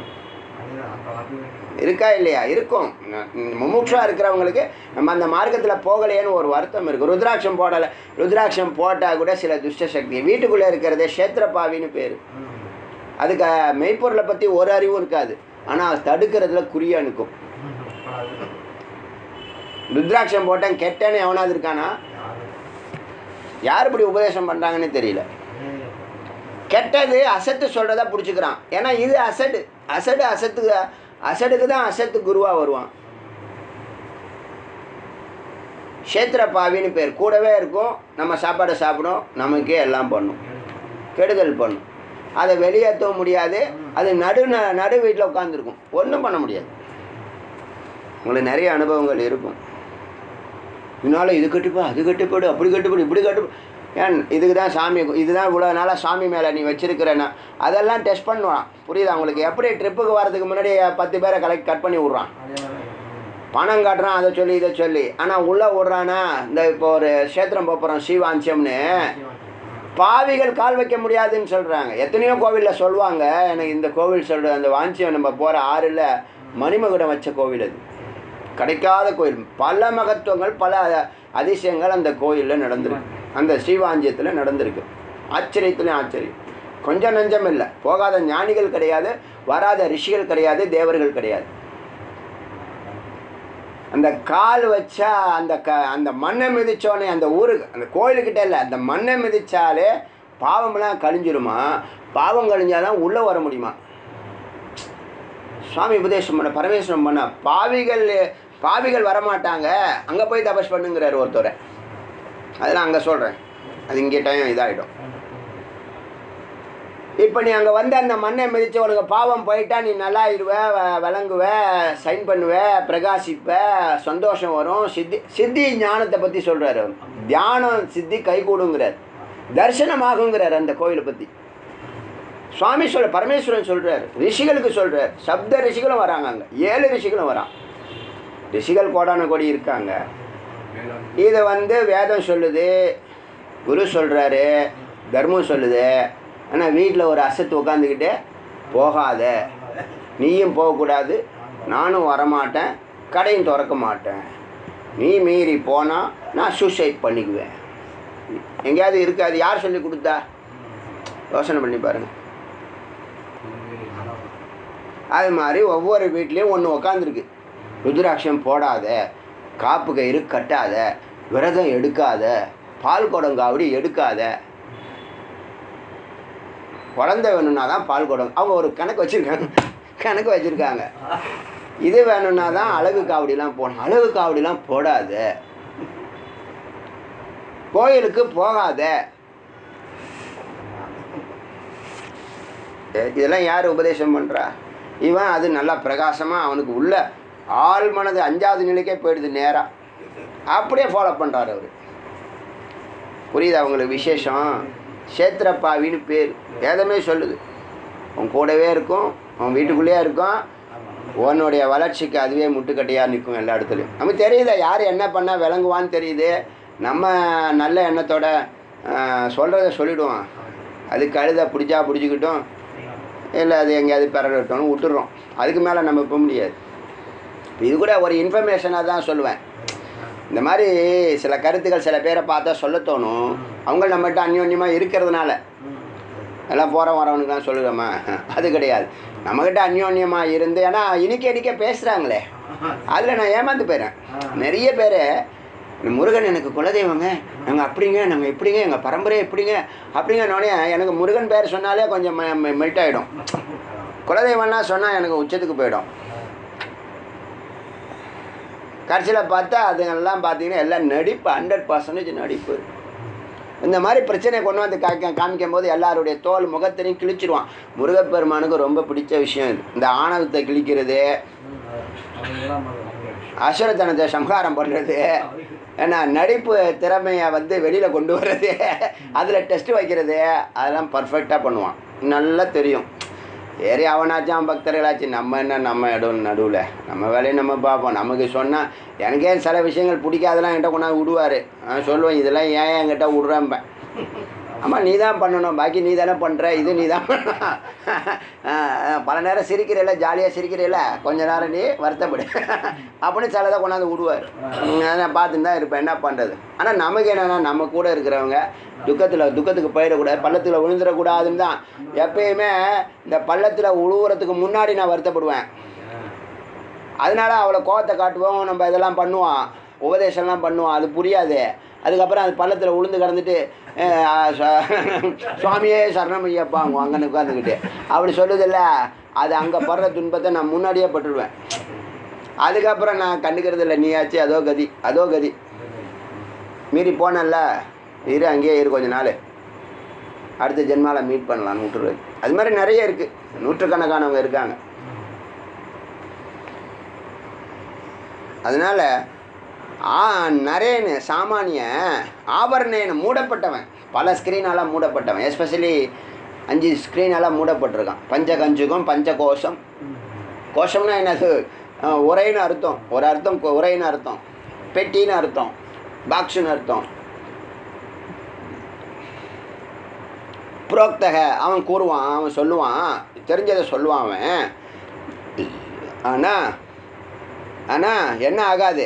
இருக்கா இல்லையா இருக்கும் முமுட்சா இருக்கிறவங்களுக்கு நம்ம அந்த மார்க்கத்தில் போகலையேன்னு ஒரு வருத்தம் இருக்குது ருத்ராட்சம் போடலை ருத்ராட்சம் போட்டால் கூட சில துஷ்ட சக்தி வீட்டுக்குள்ளே இருக்கிறதே சேத்திரப்பாவின்னு பேர் அதுக்கு மெய்ப்பொருளை பற்றி ஒரு அறிவும் இருக்காது ஆனால் தடுக்கிறதுல குறியா நிற்கும் ருத்ராட்சம் போட்டேன் கெட்டேன்னு எவனாவது இருக்கானா யார் இப்படி உபதேசம் பண்ணுறாங்கன்னு தெரியல கெட்டது அசட்டு சொல்கிறதா பிடிச்சிக்கிறான் ஏன்னா இது அசடு அசடு அசத்துக்கு அசடுக்கு தான் அசத்து குருவாக வருவான் க்ஷேத்திர பாவின்னு பேர் கூடவே இருக்கும் நம்ம சாப்பாடை சாப்பிடும் நமக்கே எல்லாம் பண்ணும் கெடுதல் பண்ணும் அதை வெளியேற்றவும் முடியாது அது நடு ந- நடு வீட்டில் உட்காந்துருக்கும் ஒன்றும் பண்ண முடியாது உங்களுக்கு நிறைய அனுபவங்கள் இருக்கும் இதனால இது கட்டுப்பா அது கட்டுப்பாடு அப்படி கட்டுப்பாடு இப்படி கட்டுப்பாடு ஏன் இதுக்கு தான் சாமி இதுதான் இவ்வளோ நாளாக சாமி மேலே நீ வச்சிருக்கிறேன்னா அதெல்லாம் டெஸ்ட் பண்ணுவான் புரியுதா உங்களுக்கு எப்படி ட்ரிப்புக்கு வரதுக்கு முன்னாடி பத்து பேரை கலெக்ட் கட் பண்ணி விட்றான் பணம் காட்டுறான் அதை சொல்லி இதை சொல்லி ஆனால் உள்ளே விட்றானா இந்த இப்போ ஒரு க்ஷேத்திரம் போகிறோம் ஸ்ரீவாஞ்சியம்னு பாவிகள் கால் வைக்க முடியாதுன்னு சொல்கிறாங்க எத்தனையோ கோவிலில் சொல்லுவாங்க எனக்கு இந்த கோவில் சொல்கிற அந்த வாஞ்சியம் நம்ம போகிற ஆறில் மணிமகுடம் வச்ச கோவில் அது கிடைக்காத கோயில் பல மகத்துவங்கள் பல அதிசயங்கள் அந்த கோயிலில் நடந்திருக்கு அந்த ஸ்ரீவாஞ்சியத்தில் நடந்திருக்கு ஆச்சரியத்துலேயும் ஆச்சரியம் கொஞ்சம் நஞ்சம் இல்லை போகாத ஞானிகள் கிடையாது வராத ரிஷிகள் கிடையாது தேவர்கள் கிடையாது அந்த கால் வச்சா அந்த க அந்த மண்ணை மிதிச்சோனே அந்த ஊருக்கு அந்த கோயிலுக்கிட்ட இல்லை அந்த மண்ணை மிதிச்சாலே பாவம்லாம் கழிஞ்சிருமா பாவம் கழிஞ்சாதான் உள்ளே வர முடியுமா சுவாமி உபதேசம் பண்ண பரமேஸ்வரம் பண்ண பாவிகள் பாவிகள் வரமாட்டாங்க அங்கே போய் தபஸ் பண்ணுங்கிறார் ஒருத்தரை அதெல்லாம் அங்கே சொல்கிறேன் அது இங்கே டைம் இதாகிடும் இப்போ நீ அங்கே வந்து அந்த மண்ணை மிதித்து உனக்கு பாவம் போயிட்டா நீ நல்லாயிருவ வ- விளங்குவ சைன் பண்ணுவ பிரகாசிப்ப சந்தோஷம் வரும் சித்தி சித்தி ஞானத்தை பற்றி சொல்கிறார் அவர் தியானம் சித்தி கைகூடுங்கிறார் தரிசனமாகுங்கிறார் அந்த கோயிலை பற்றி சுவாமி சொல்ற பரமேஸ்வரன் சொல்கிறார் ரிஷிகளுக்கு சொல்கிறார் சப்த ரிஷிகளும் வராங்க அங்கே ஏழு ரிஷிகளும் வரான் ரிஷிகள் கோடான கோடி இருக்காங்க இதை வந்து வேதம் சொல்லுது குரு சொல்கிறாரு தர்மம் சொல்லுது ஆனால் வீட்டில் ஒரு அசத்து உட்காந்துக்கிட்டு போகாத நீயும் போகக்கூடாது நானும் வரமாட்டேன் கடையும் திறக்க மாட்டேன் நீ மீறி போனால் நான் சூசைட் பண்ணிக்குவேன் எங்கேயாவது இருக்காது யார் சொல்லி கொடுத்தா யோசனை பண்ணி பாருங்க அது மாதிரி ஒவ்வொரு வீட்லேயும் ஒன்று உக்காந்துருக்கு ருத்ராட்சம் போடாத காப்பு கயிறு கட்டாத விரதம் எடுக்காத பால் குடம் காவடி எடுக்காத குழந்தை வேணும்னா தான் பால் குடம் அவங்க ஒரு கணக்கு வச்சுருக்காங்க கணக்கு வச்சுருக்காங்க இது வேணும்னா தான் அழகு காவடிலாம் போடணும் அழகு காவடிலாம் போடாத கோயிலுக்கு போகாத இதெல்லாம் யார் உபதேசம் பண்ணுறா இவன் அது நல்லா பிரகாசமாக அவனுக்கு உள்ள ஆள் மனது அஞ்சாவது நிலைக்கே போயிடுது நேராக அப்படியே ஃபாலோ பண்ணுறாரு அவர் புரியுது அவங்களுக்கு விசேஷம் சேத்திரப்பாவின்னு பேர் வேதமே சொல்லுது உன் கூடவே இருக்கும் உன் வீட்டுக்குள்ளேயே இருக்கும் உன்னுடைய வளர்ச்சிக்கு அதுவே முட்டுக்கட்டையாக நிற்கும் எல்லா இடத்துலையும் நமக்கு தெரியுது யார் என்ன பண்ணால் விளங்குவான்னு தெரியுது நம்ம நல்ல எண்ணத்தோட சொல்கிறத சொல்லிவிடுவோம் அது கழுதை பிடிச்சா பிடிச்சிக்கிட்டோம் இல்லை அது எங்கேயாவது பிறகட்டும்னு விட்டுறோம் அதுக்கு மேலே நம்ம போக முடியாது இது கூட ஒரு இன்ஃபர்மேஷனாக தான் சொல்லுவேன் இந்த மாதிரி சில கருத்துக்கள் சில பேரை பார்த்தா சொல்ல தோணும் அவங்க நம்மகிட்ட அந்யோன்யமாக இருக்கிறதுனால எல்லாம் போகிற வரவனுக்குலாம் சொல்லுறோமா அது கிடையாது நம்மக்கிட்ட அந்யோன்யமாக இருந்து ஏன்னா இனிக்க இனிக்க பேசுகிறாங்களே அதில் நான் ஏமாந்து போயிடுறேன் நிறைய பேர் முருகன் எனக்கு குலதெய்வங்க நாங்கள் அப்படிங்க நாங்கள் எப்படிங்க எங்கள் பரம்பரை எப்படிங்க அப்படிங்கன்னொடனே எனக்கு முருகன் பேர் சொன்னாலே கொஞ்சம் மெல்ட் ஆகிடும் குலதெய்வம்லாம் சொன்னால் எனக்கு உச்சத்துக்கு போயிடும் கடைசியில் பார்த்தா அதுங்கெல்லாம் பார்த்தீங்கன்னா எல்லாம் நடிப்பு ஹண்ட்ரட் பர்சன்டேஜ் நடிப்பு இந்த மாதிரி பிரச்சனையை கொண்டு வந்து காக்க காமிக்கும் போது எல்லாருடைய தோல் முகத்தினையும் கிழிச்சிருவான் முருகப்பெருமானுக்கு ரொம்ப பிடிச்ச விஷயம் இது இந்த ஆணவத்தை கிழிக்கிறது அசுரத்தனத்தை சம்ஹாரம் பண்ணுறது ஏன்னா நடிப்பு திறமையை வந்து வெளியில் கொண்டு வர்றது அதில் டெஸ்ட் வைக்கிறது அதெல்லாம் பர்ஃபெக்டாக பண்ணுவான் நல்லா தெரியும் சரி அவனாச்சும் பக்தர்களாச்சு நம்ம என்ன நம்ம இடம் நடுவில் நம்ம வேலையை நம்ம பார்ப்போம் நமக்கு சொன்னால் எனக்கே சில விஷயங்கள் பிடிக்காதெல்லாம் என்கிட்ட கொண்டாந்து விடுவார் நான் சொல்லுவேன் இதெல்லாம் ஏன் என்கிட்ட விட்றேன்பேன் ஆமாம் நீ தான் பண்ணணும் பாக்கி நீ தானே பண்ணுற இது நீ தான் பல நேரம் சிரிக்கிறீல்ல ஜாலியாக சிரிக்கிறீல்ல கொஞ்ச நேரம் நீ வருத்தப்படு அப்படின்னு சிலதை கொண்டாந்து விடுவார் நான் பார்த்துட்டு தான் இருப்பேன் என்ன பண்ணுறது ஆனால் நமக்கு என்னென்னா நம்ம கூட இருக்கிறவங்க துக்கத்தில் துக்கத்துக்கு போயிடக்கூடாது பள்ளத்தில் விழுந்துடக்கூடாதுன்னு தான் எப்பயுமே இந்த பள்ளத்தில் உழுவுறதுக்கு முன்னாடி நான் வருத்தப்படுவேன் அதனால அவளை கோவத்தை காட்டுவோம் நம்ம இதெல்லாம் பண்ணுவான் உபதேசம்லாம் பண்ணுவான் அது புரியாது அதுக்கப்புறம் அது பள்ளத்தில் உளுந்து கிடந்துட்டு சுவாமியே சரணம் ஐயப்பாங்க அங்கே உட்காந்துக்கிட்டு அப்படி சொல்லுதில்ல அது அங்கே படுற துன்பத்தை நான் முன்னாடியே பட்டுடுவேன் அதுக்கப்புறம் நான் கண்டுக்கிறது இல்லை நீயாச்சு அதோ கதி அதோ கதி மீறி போனேன்ல இரு அங்கேயே இரு கொஞ்ச நாள் அடுத்த ஜென்மாவில் மீட் பண்ணலான்னு விட்டுருவேன் அது மாதிரி நிறைய இருக்குது நூற்றுக்கணக்கானவங்க இருக்காங்க அதனால் ஆ நரேனு சாமானிய ஆபரணேன்னு மூடப்பட்டவன் பல ஸ்க்ரீனால மூடப்பட்டவன் எஸ்பெஷலி அஞ்சு ஸ்க்ரீனால மூடப்பட்டிருக்கான் பஞ்ச கஞ்சுகம் பஞ்ச கோஷம் கோஷம்னா என்னது அஹ், உரைன்னு அர்த்தம் ஒரு அர்த்தம் கொ- உரைன்னு அர்த்தம் பெட்டின்னு அர்த்தம் பாக்ஸுன்னு அர்த்தம் புரோக்தக அவன் கூறுவான் அவன் சொல்லுவான் தெரிஞ்சதை சொல்லுவான் அவன் ஆனால் ஆனால் என்ன ஆகாது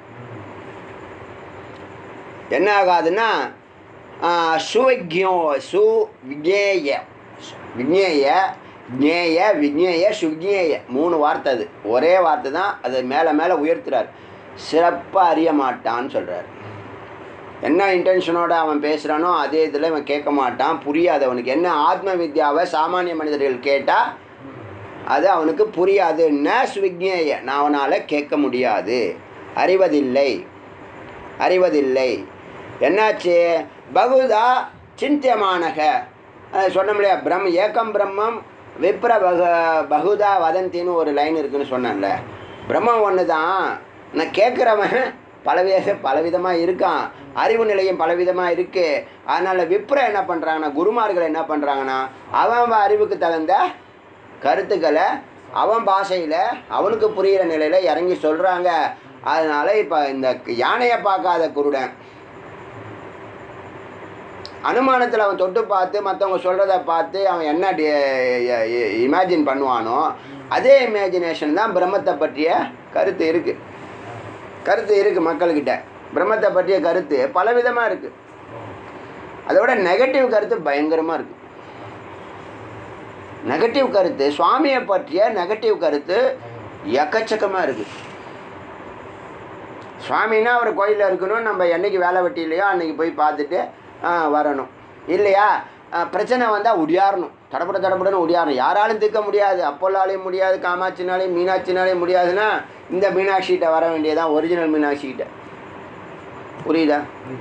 என்ன ஆகாதுன்னா சுவிக்யோ சு விக்னேய விக்னேய ஜேய விக்னேய சுக்னேய மூணு வார்த்தை அது ஒரே வார்த்தை தான் அது மேலே மேலே உயர்த்துறார் சிறப்பாக அறிய மாட்டான்னு சொல்கிறார் என்ன இன்டென்ஷனோட அவன் பேசுகிறானோ அதே இதில் இவன் கேட்க மாட்டான் புரியாது அவனுக்கு என்ன ஆத்ம வித்யாவை சாமானிய மனிதர்கள் கேட்டால் அது அவனுக்கு புரியாது ந ஸ்விக்னேய நான் அவனால் கேட்க முடியாது அறிவதில்லை அறிவதில்லை என்னாச்சு பகுதா சிந்தியமானக அஹ் சொன்னோம் இல்லையா பிரம் ஏக்கம் பிரம்மம் விப்ர பக பகுதா வதந்தின்னு ஒரு லைன் இருக்குன்னு சொன்னேன்ல பிரம்மம் ஒன்று தான் நான் கேட்குறவன் பலவித பலவிதமாக இருக்கான் அறிவு நிலையம் பலவிதமாக இருக்குது அதனால் விப்ர என்ன பண்ணுறாங்கன்னா குருமார்கள் என்ன பண்ணுறாங்கன்னா அவன் அவன் அறிவுக்கு தகுந்த கருத்துக்களை அவன் பாஷையில் அவனுக்கு புரிகிற நிலையில் இறங்கி சொல்கிறாங்க அதனால் இப்போ இந்த யானையை பார்க்காத குருடன் அனுமானத்தில் அவன் தொட்டு பார்த்து மற்றவங்க சொல்கிறத பார்த்து அவன் என்ன இமேஜின் பண்ணுவானோ அதே இமேஜினேஷன் தான் பிரம்மத்தை பற்றிய கருத்து இருக்குது கருத்து இருக்குது மக்கள்கிட்ட பிரம்மத்தை பற்றிய கருத்து பலவிதமாக இருக்குது அதோட நெகட்டிவ் கருத்து பயங்கரமாக இருக்குது நெகட்டிவ் கருத்து சுவாமியை பற்றிய நெகட்டிவ் கருத்து எக்கச்சக்கமாக இருக்குது சுவாமின்னா அவர் கோயிலில் இருக்கணும் நம்ம என்னைக்கு வேலை வெட்டி இல்லையோ அன்னைக்கு போய் பார்த்துட்டு ஆ, வரணும் இல்லையா ஆ, பிரச்சனை வந்தால் உடியாரணும் தடப்பட தடப்படன்னு உடியாரணும் யாராலும் தீர்க்க முடியாது அப்போல்லாலையும் முடியாது காமாட்சினாலையும் மீனாட்சினாலையும் முடியாதுன்னா இந்த மீனாட்சிகிட்ட வர வேண்டியதான் ஒரிஜினல் மீனாட்சிகிட்ட புரியுதா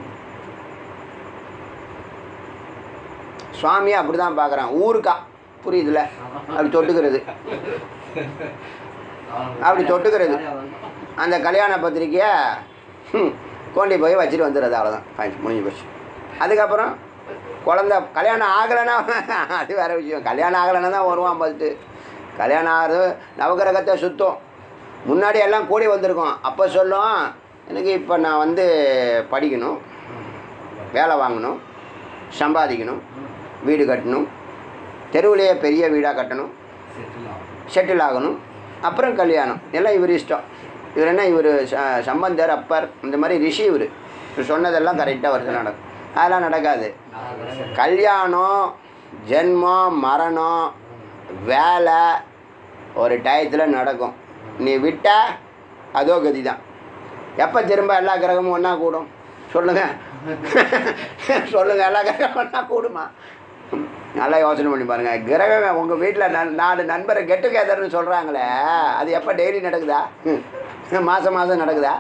சுவாமியை அப்படி தான் பார்க்குறான் ஊருக்கா புரியுதுல அப்படி தொட்டுக்கிறது அப்படி தொட்டுக்கிறது அந்த கல்யாண பத்திரிக்கையை ஹம், கொண்டு போய் வச்சுட்டு வந்துடுறது அவ்வளோதான் காய்ச்சி முடிஞ்சு போச்சு அதுக்கப்புறம் குழந்த கல்யாணம் ஆகலைன்னா அது வேற விஷயம் கல்யாணம் ஆகலைன்னா தான் வருவான் பார்த்துட்டு கல்யாணம் ஆகிறது நவகிரகத்தை சுத்தம் முன்னாடி எல்லாம் கூடி வந்திருக்கோம் அப்போ சொல்லும் எனக்கு இப்போ நான் வந்து படிக்கணும் வேலை வாங்கணும் சம்பாதிக்கணும் வீடு கட்டணும் தெருவுலேயே பெரிய வீடாக கட்டணும் செட்டில் ஆகணும் அப்புறம் கல்யாணம் எல்லாம் இவர் இஷ்டம் இவர் என்ன இவர் சம்பந்தர் அப்பர் இந்த மாதிரி ரிஷி இவர் இவர் சொன்னதெல்லாம் கரெக்டாக வருது நடக்கும் அதெல்லாம் நடக்காது கல்யாணம் ஜென்மம் மரணம் வேலை ஒரு டயத்தில் நடக்கும் நீ விட்ட அதோ கதி தான் எப்போ திரும்ப எல்லா கிரகமும் ஒன்றா கூடும் சொல்லுங்கள் சொல்லுங்கள் எல்லா கிரகமும் ஒன்றா கூடுமா நல்லா யோசனை பண்ணி பாருங்கள் கிரகம் உங்கள் வீட்டில் நன் நாலு நண்பரை கெட்டு கேதர்னு சொல்கிறாங்களே அது எப்போ டெய்லி நடக்குதா மாதம் மாதம் நடக்குதா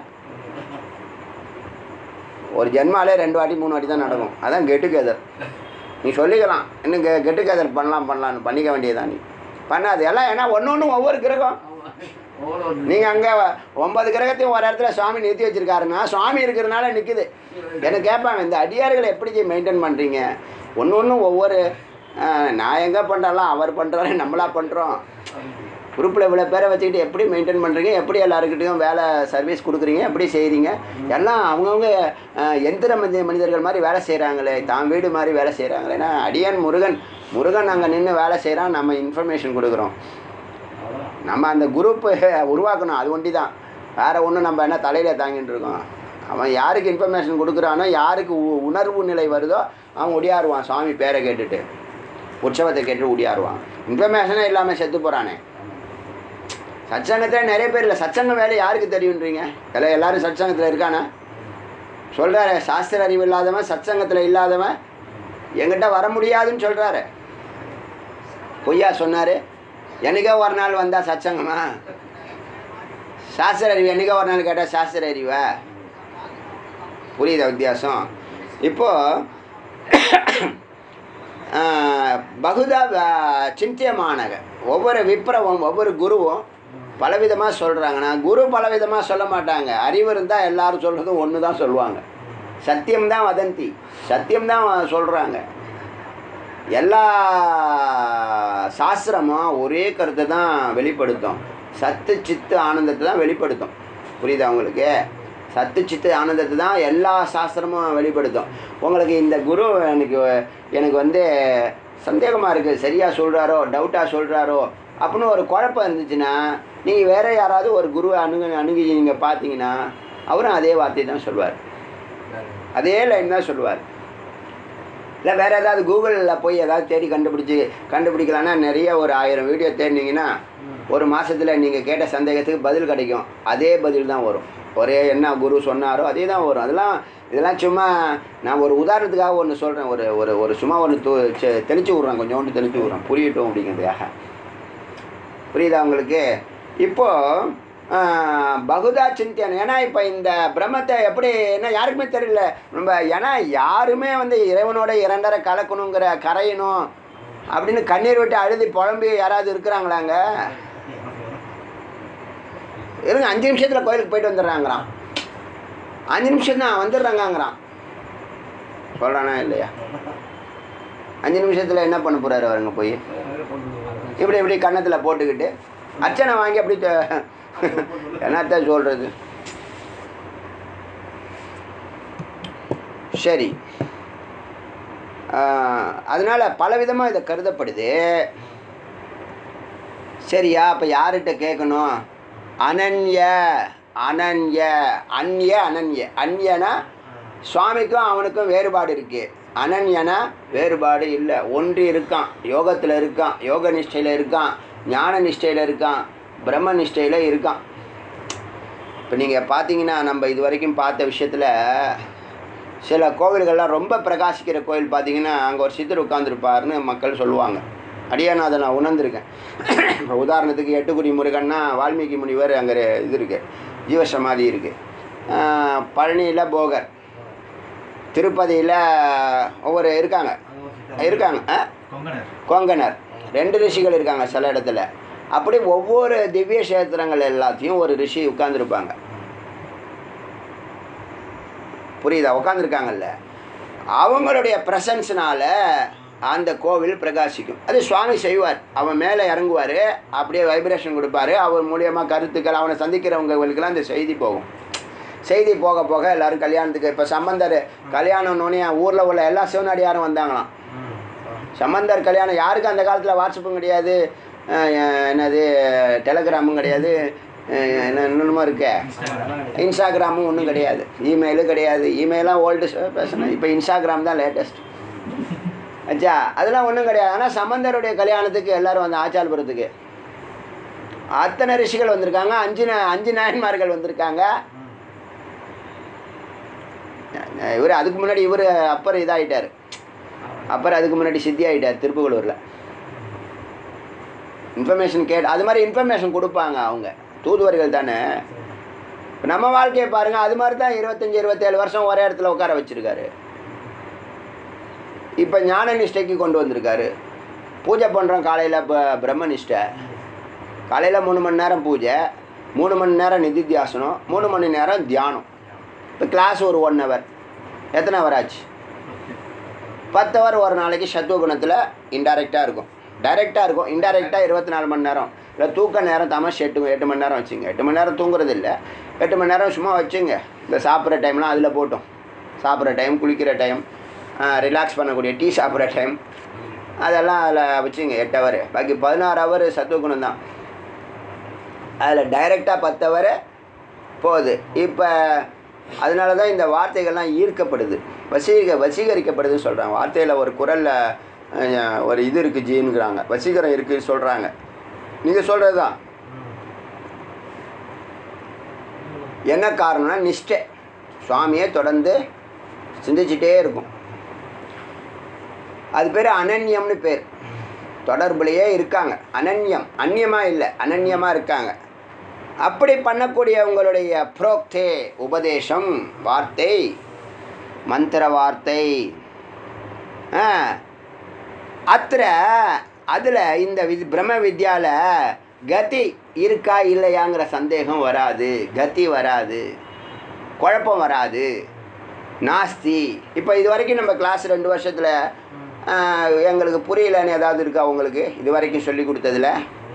ஒரு ஜென்மாலே ரெண்டு வாட்டி மூணு வாட்டி தான் நடக்கும் அதான் கெட்டு கேதர் நீ சொல்லிக்கலாம் இன்னும் கெ கெட்டு கேதர் பண்ணலாம் பண்ணலான்னு பண்ணிக்க வேண்டியதான் நீ பண்ணாது எல்லாம் ஏன்னா ஒன்று ஒன்று ஒவ்வொரு கிரகம் நீங்கள் அங்கே ஒன்பது கிரகத்தையும் ஒரு இடத்துல சுவாமி நிறுத்தி வச்சிருக்காருன்னா சுவாமி இருக்கிறதுனால நிற்குது எனக்கு கேட்பாங்க இந்த அடியார்களை எப்படி மெயின்டைன் பண்ணுறீங்க ஒன்று ஒன்றும் ஒவ்வொரு ஆஹ், நான் எங்கே பண்ணுறலாம் அவர் பண்ணுறாரு நம்மளா பண்ணுறோம் குரூப்பில் இவ்வளோ பேரை வச்சுக்கிட்டு எப்படி மெயின்டைன் பண்ணுறீங்க எப்படி எல்லாருக்கிட்டையும் வேலை சர்வீஸ் கொடுக்குறீங்க எப்படி செய்கிறீங்க எல்லாம் அவங்கவுங்க ஆஹ், எந்திர மனித மனிதர்கள் மாதிரி வேலை செய்கிறாங்களே தான் வீடு மாதிரி வேலை செய்கிறாங்களே ஏன்னா அடியான் முருகன் முருகன் அங்கே நின்று வேலை செய்கிறான் நம்ம இன்ஃபர்மேஷன் கொடுக்குறோம் நம்ம அந்த குரூப்பு உருவாக்கணும் அது ஒண்டி தான் வேறு ஒன்றும் நம்ம என்ன தலையில் தாங்கிட்டு இருக்கோம் அவன் யாருக்கு இன்ஃபர்மேஷன் கொடுக்குறானோ யாருக்கு உ- உணர்வு நிலை வருதோ அவன் ஒடியாருவான் சுவாமி பேரை கேட்டுட்டு உற்சவத்தை கேட்டுட்டு ஒடியாருவான் இன்ஃபர்மேஷனே இல்லாமல் செத்து போகிறானே சத்சங்கத்தில் நிறைய பேர் இல்லை சத்சங்கம் வேலை யாருக்கு தெரியுன்றீங்க எல்லாம் எல்லாரும் சத்சங்கத்தில் இருக்கானே சொல்கிறாரு சாஸ்திர அறிவு இல்லாதவன் சத்சங்கத்தில் இல்லாதவன் எங்கிட்ட வர முடியாதுன்னு சொல்கிறாரு பொய்யா சொன்னார் என்னைக்கோ ஒரு நாள் வந்தால் சத்சங்கமா சாஸ்திர அறிவு என்னைக்கோ ஒரு நாள் கேட்டால் சாஸ்திர அறிவா புரியுதா வித்தியாசம் இப்போது பகுதா வ- சிந்தியமானக ஒவ்வொரு விப்ரவும் ஒவ்வொரு குருவும் பலவிதமாக சொல்கிறாங்கன்னா குரு பலவிதமாக சொல்ல மாட்டாங்க அறிவு இருந்தால் எல்லாரும் சொல்கிறதும் ஒன்று தான் சொல்லுவாங்க சத்தியம்தான் வதந்தி சத்தியம்தான் சொல்கிறாங்க எல்லா சாஸ்திரமும் ஒரே கருத்தை தான் வெளிப்படுத்தும் சத்து சித்து ஆனந்தத்தை தான் வெளிப்படுத்தும் புரியுதா உங்களுக்கு சத்து சித்து ஆனந்தத்தை தான் எல்லா சாஸ்திரமும் வெளிப்படுத்தும் உங்களுக்கு இந்த குரு எனக்கு எனக்கு வந்து சந்தேகமாக இருக்குது சரியாக சொல்கிறாரோ டவுட்டாக சொல்கிறாரோ அப்படின்னு ஒரு குழப்பம் இருந்துச்சுன்னா நீங்கள் வேற யாராவது ஒரு குருவை அணுகு அணுகி நீங்கள் பார்த்தீங்கன்னா அவரும் அதே வார்த்தை தான் சொல்லுவார் அதே லைன் தான் சொல்லுவார் இல்லை வேறு ஏதாவது கூகுளில் போய் ஏதாவது தேடி கண்டுபிடிச்சி கண்டுபிடிக்கலான்னா நிறைய ஒரு ஆயிரம் வீடியோ தேடினீங்கன்னா ஒரு மாதத்தில் நீங்கள் கேட்ட சந்தேகத்துக்கு பதில் கிடைக்கும் அதே பதில் தான் வரும் ஒரே என்ன குரு சொன்னாரோ அதே தான் வரும் அதெல்லாம் இதெல்லாம் சும்மா நான் ஒரு உதாரணத்துக்காக ஒன்று சொல்கிறேன் ஒரு ஒரு ஒரு சும்மா ஒன்று து செ- தெளிச்சு விட்றேன் கொஞ்சோண்டு தெளிச்சு விட்றேன் புரியட்டும் அப்படிங்கிறதுக்காக புரியுதா உங்களுக்கு இப்போது பகுதா சிந்தியன் ஏன்னா இப்போ இந்த பிரம்மத்தை எப்படி என்ன யாருக்குமே தெரியல நம்ம ஏன்னா யாருமே வந்து இறைவனோட இரண்டரை கலக்கணுங்கிற கரையணும் அப்படின்னு கண்ணீர் விட்டு அழுது புலம்பி யாராவது இருக்கிறாங்களாங்க இருங்க அஞ்சு நிமிஷத்தில் கோயிலுக்கு போயிட்டு வந்துடுறாங்கிறான் அஞ்சு நிமிஷம் தான் வந்துடுறாங்கங்கிறான் சொல்கிறானா இல்லையா அஞ்சு நிமிஷத்தில் என்ன பண்ண போகிறாரு அவருங்க போய் இப்படி இப்படி கன்னத்தில் போட்டுக்கிட்டு அர்ச்சனை வாங்கி அப்படி த- என்னத்த சொல்கிறது சரி அதனால் பலவிதமாக இதை கருதப்படுது சரியா அப்போ யார்கிட்ட கேட்கணும் அனன்ய அனன்ய அந்நிய அனன்ய அந்யனா சுவாமிக்கும் அவனுக்கும் வேறுபாடு இருக்கு அனன்யனா வேறுபாடு இல்லை ஒன்றி இருக்கான் யோகத்தில் இருக்கான் யோக நிஷ்டையில் இருக்கான் ஞான நிஷ்டையில் இருக்கான் பிரம்ம நிஷ்டையில் இருக்கான் இப்போ நீங்கள் பார்த்தீங்கன்னா நம்ம இது வரைக்கும் பார்த்த விஷயத்தில் சில கோவில்கள்லாம் ரொம்ப பிரகாசிக்கிற கோவில் பார்த்தீங்கன்னா அங்கே ஒரு சித்தர் உட்காந்துருப்பாருன்னு மக்கள் சொல்லுவாங்க அடியே நான் அதை நான் உணர்ந்திருக்கேன் இப்போ உதாரணத்துக்கு எட்டுக்குடி முருகன்னா வால்மீகி முனிவர் அங்கே இது இருக்குது ஜீவசமாதி இருக்குது பழனியில் போகர் திருப்பதியில் ஒவ்வொரு இருக்காங்க இருக்காங்க ஆ கொங்கணர் கோங்கனர் ரெண்டு ரிஷிகள் இருக்காங்க சில இடத்துல அப்படி ஒவ்வொரு திவ்ய கஷேத்திரங்கள் எல்லாத்தையும் ஒரு ரிஷி உட்கார்ந்துருப்பாங்க புரியுதா உட்காந்துருக்காங்கல்ல அவங்களுடைய ப்ரெசன்ஸ்னால அந்த கோவில் பிரகாசிக்கும் அது சுவாமி செய்வார் அவன் மேலே இறங்குவார் அப்படியே வைப்ரேஷன் கொடுப்பாரு அவர் மூலியமாக கருத்துக்கள் அவனை சந்திக்கிறவங்களுக்கெல்லாம் இந்த செய்தி போகும் செய்தி போக போக எல்லாரும் கல்யாணத்துக்கு இப்போ சம்பந்தர் கல்யாணம்னோடனே ஊரில் உள்ள எல்லா சிவனடியாரும் வந்தாங்களாம் சம்பந்தர் கல்யாணம் யாருக்கு அந்த காலத்தில் வாட்ஸ்அப்பும் கிடையாது அஹ் என்னது டெலகிராமும் கிடையாது அஹ் என்ன இன்னொன்றுமா இருக்கே இன்ஸ்டாகிராமும் ஒன்றும் கிடையாது இமெயிலும் கிடையாது இமெயிலாம் ஓல்டு பேசணும் இப்போ இன்ஸ்டாகிராம் தான் லேட்டஸ்ட் அச்சா அதெல்லாம் ஒன்றும் கிடையாது ஆனால் சம்பந்தருடைய கல்யாணத்துக்கு எல்லாரும் வந்து ஆச்சால்புரத்துக்கு அத்தனை ரிஷிகள் வந்திருக்காங்க அஞ்சு நா- அஞ்சு நாயன்மார்கள் வந்திருக்காங்க இவர் அதுக்கு முன்னாடி இவர் அப்பர் இதாகிட்டார் அப்பர் அதுக்கு முன்னாடி சித்தி ஆகிட்டார் திருப்புகளூரில் இன்ஃபர்மேஷன் கேட் அது மாதிரி இன்ஃபர்மேஷன் கொடுப்பாங்க அவங்க தூதுவர்கள் தானே இப்ப நம்ம வாழ்க்கையை பாருங்கள் அது மாதிரி தான் இருபத்தஞ்சி இருபத்தேழு வருஷம் ஒரே இடத்துல உட்கார வச்சுருக்காரு இப்போ ஞான நிஷ்டைக்கு கொண்டு வந்திருக்காரு பூஜை பண்ணுறோம் காலையில் இப்போ பிரம்ம நிஷ்டை காலையில் மூணு மணி நேரம் பூஜை மூணு மணி நேரம் நிதித்தியாசனம் மூணு மணி நேரம் தியானம் இப்போ கிளாஸ் ஒரு ஒன் ஹவர் எத்தனை ஹவர் ஆச்சு பத்து ஹவர் ஒரு நாளைக்கு சத்துவ குணத்தில் இன்டைரக்டாக இருக்கும் டைரெக்டாக இருக்கும் இன்டைரக்டாக இருபத்தி நாலு மணி நேரம் இல்லை தூக்க நேரம் தமாஷ் எட்டு எட்டு மணி நேரம் வச்சுங்க எட்டு மணி நேரம் தூங்குறது இல்லை எட்டு மணி நேரம் சும்மா வச்சுங்க இந்த சாப்பிட்ற டைம்லாம் அதில் போட்டோம் சாப்பிட்ற டைம் குளிக்கிற டைம் ரிலாக்ஸ் பண்ணக்கூடிய டீ சாப்பிட்ற டைம் அதெல்லாம் அதில் வச்சுங்க எட்டு ஹவர் பாக்கி பதினாறு ஹவர் சத்துவ குணம் தான் அதில் டைரெக்டாக பத்து ஹவர் போகுது இப்போ அதனால தான் இந்த வார்த்தைகள்லாம் ஈர்க்கப்படுது வசீக வசீகரிக்கப்படுதுன்னு சொல்கிறாங்க வார்த்தையில் ஒரு குரலில் ஒரு இது இருக்குது ஜீனுங்கிறாங்க வசீகரம் இருக்குன்னு சொல்கிறாங்க நீங்கள் சொல்கிறது தான் என்ன காரணம்னா நிஷ்டை சுவாமியே தொடர்ந்து சிந்திச்சிட்டே இருக்கும் அது பேர் அனன்யம்னு பேர் தொடர்புலையே இருக்காங்க அனன்யம் அந்நியமாக இல்லை அனன்யமாக இருக்காங்க அப்படி பண்ணக்கூடிய உங்களுடைய புரோக்தே உபதேசம் வார்த்தை மந்திர வார்த்தை ஆ, அத்திர அதில் இந்த வி பிரம்ம வித்யாவில் கதி இருக்கா இல்லையாங்கிற சந்தேகம் வராது கதி வராது குழப்பம் வராது நாஸ்தி இப்போ இது வரைக்கும் நம்ம கிளாஸ் ரெண்டு வருஷத்தில் எங்களுக்கு புரியலன்னு ஏதாவது இருக்கா உங்களுக்கு இது வரைக்கும் சொல்லி கொடுத்ததுல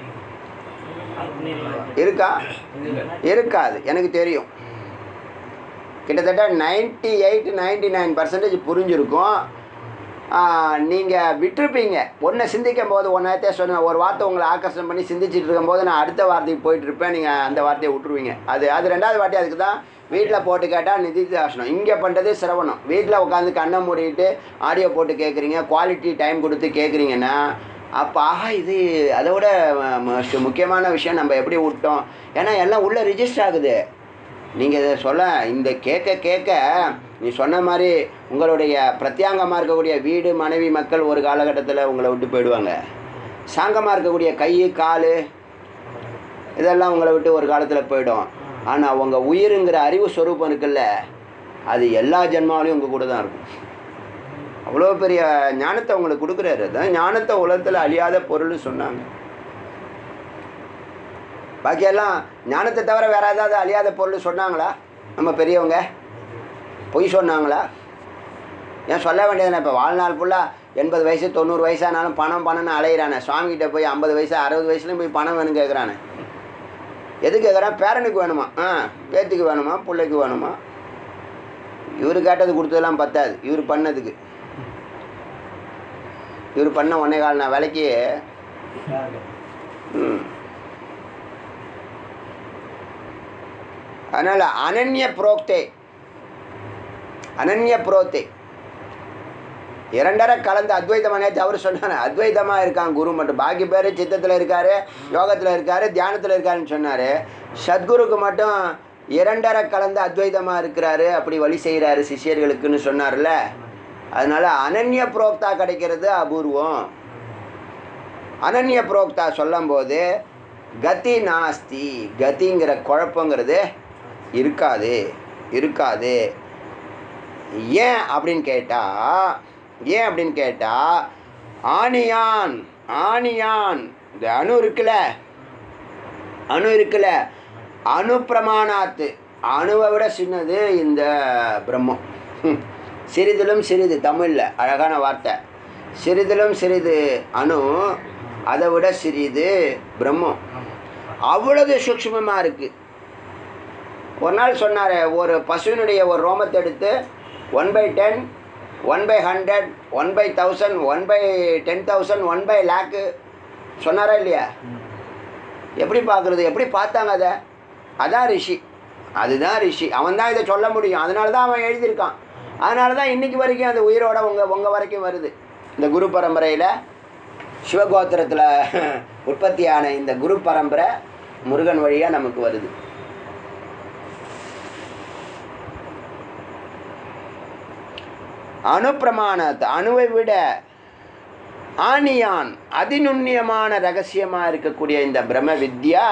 இருக்கா இருக்காது எனக்கு தெரியும் கிட்டத்தட்ட ninety eight ninety nine percentage புரிஞ்சிருக்கும் நீங்கள் விட்டுருப்பீங்க ஒன்றை சிந்திக்கும் போது ஒன்றே சொன்ன ஒரு வார்த்தை உங்களை ஆக்கர்ஷணம் பண்ணி சிந்திச்சிட்டு இருக்கும்போது நான் அடுத்த வார்த்தைக்கு போயிட்டு இருப்பேன் நீங்கள் அந்த வார்த்தையை விட்டுருவீங்க அது அது ரெண்டாவது வார்த்தை அதுக்கு தான் வீட்டில் போட்டு கேட்டால் நிதித்தியாசனம் இங்கே பண்ணுறது சிரவணம் வீட்டில் உட்காந்து கண்ணை மூடிட்டு ஆடியோ போட்டு கேட்குறீங்க குவாலிட்டி டைம் கொடுத்து கேட்குறீங்கன்னா அப்போ ஆஹா இது அதை விட ம- ம- முக்கியமான விஷயம் நம்ம எப்படி விட்டோம் ஏன்னா எல்லாம் உள்ளே ரிஜிஸ்டர் ஆகுது நீங்கள் இதை சொல்ல இந்த கேட்க கேட்க நீ சொன்ன மாதிரி உங்களுடைய பிரத்யாங்கமாக இருக்கக்கூடிய வீடு மனைவி மக்கள் ஒரு காலகட்டத்தில் உங்களை விட்டு போயிடுவாங்க சாங்கமாக இருக்கக்கூடிய கை கால் இதெல்லாம் உங்களை விட்டு ஒரு காலத்தில் போயிடும் ஆனால் உங்கள் உயிருங்கிற அறிவு ஸ்வரூபம் இருக்குல்ல அது எல்லா ஜென்மாவிலையும் உங்கள் கூட தான் இருக்கும் அவ்வளோ பெரிய ஞானத்தை உங்களுக்கு கொடுக்குறாரு அதான் ஞானத்தை உலகத்தில் அழியாத பொருள்னு சொன்னாங்க பாக்கியெல்லாம் ஞானத்தை தவிர வேற ஏதாவது அழியாத பொருள் சொன்னாங்களா நம்ம பெரியவங்க பொய் சொன்னாங்களா ஏன் சொல்ல வேண்டியதுனா இப்போ வாழ்நாள் ஃபுல்லாக எண்பது வயசு தொண்ணூறு வயசானாலும் பணம் பணம்னு அலையிறானே சுவாமிகிட்ட போய் ஐம்பது வயசு அறுபது வயசுலையும் போய் பணம் வேணும் கேட்குறானே எது கேட்குறான் பேரனுக்கு வேணுமா ஆ பேத்திக்கு வேணுமா பிள்ளைக்கு வேணுமா இவர் கேட்டது கொடுத்ததெல்லாம் பத்தாது இவர் பண்ணதுக்கு இவர் பண்ண ஒன்னே கால் நான் வேலைக்கு ம். அதனால அனன்ய புரோக்தே அனன்ய புரோக்தே இரண்டரை கலந்து அத்வைதமா நேற்று அவர் சொன்னார் அத்வைதமாக இருக்கான் குரு மட்டும் பாக்கி பேர் சித்தத்தில் இருக்காரு யோகத்தில் இருக்காரு தியானத்தில் இருக்காருன்னு சொன்னார் சத்குருக்கு மட்டும் இரண்டரை கலந்து அத்வைதமாக இருக்கிறாரு அப்படி வழி செய்கிறாரு சிஷ்யர்களுக்குன்னு சொன்னார்ல அதனால அனன்ய புரோக்தா கிடைக்கிறது அபூர்வம் அனன்ய புரோக்தா சொல்லும்போது கதி நாஸ்தி கதிங்கிற குழப்பங்கிறது இருக்காது இருக்காது ஏன் அப்படின்னு கேட்டால் ஏன் அப்படின்னு கேட்டால் ஆணியான் ஆணியான் இந்த அணு இருக்குல்ல அணு இருக்குல்ல அணு பிரமாணாத்து அணுவை விட சின்னது இந்த பிரம்மம் ஹம். சிறிதிலும் சிறிது தமிழில் அழகான வார்த்தை சிறிதிலும் சிறிது அணு அதை விட சிறிது பிரம்மம் அவ்வளவு சூக்ஷ்மமாக இருக்குது ஒரு நாள் சொன்னார் ஒரு பசுவினுடைய ஒரு ரோமத்தை எடுத்து one by ten one by hundred one by thousand one by ten thousand one by லேக்கு சொன்னாரா இல்லையா எப்படி பார்க்குறது எப்படி பார்த்தாங்க அதை அதான் ரிஷி அதுதான் ரிஷி அவன் தான் இதை சொல்ல முடியும் அதனால தான் அவன் எழுதியிருக்கான் அதனால தான் இன்னைக்கு வரைக்கும் அது உயிரோட உங்கள் உங்கள் வரைக்கும் வருது இந்த குரு பரம்பரையில் சிவகோத்திரத்தில் உற்பத்தியான இந்த குரு பரம்பரை முருகன் வழியாக நமக்கு வருது அணுப்பிரமாணத்தை அணுவை விட ஆணியான் அதிநுண்ணியமான ரகசியமாக இருக்கக்கூடிய இந்த பிரம்ம வித்யா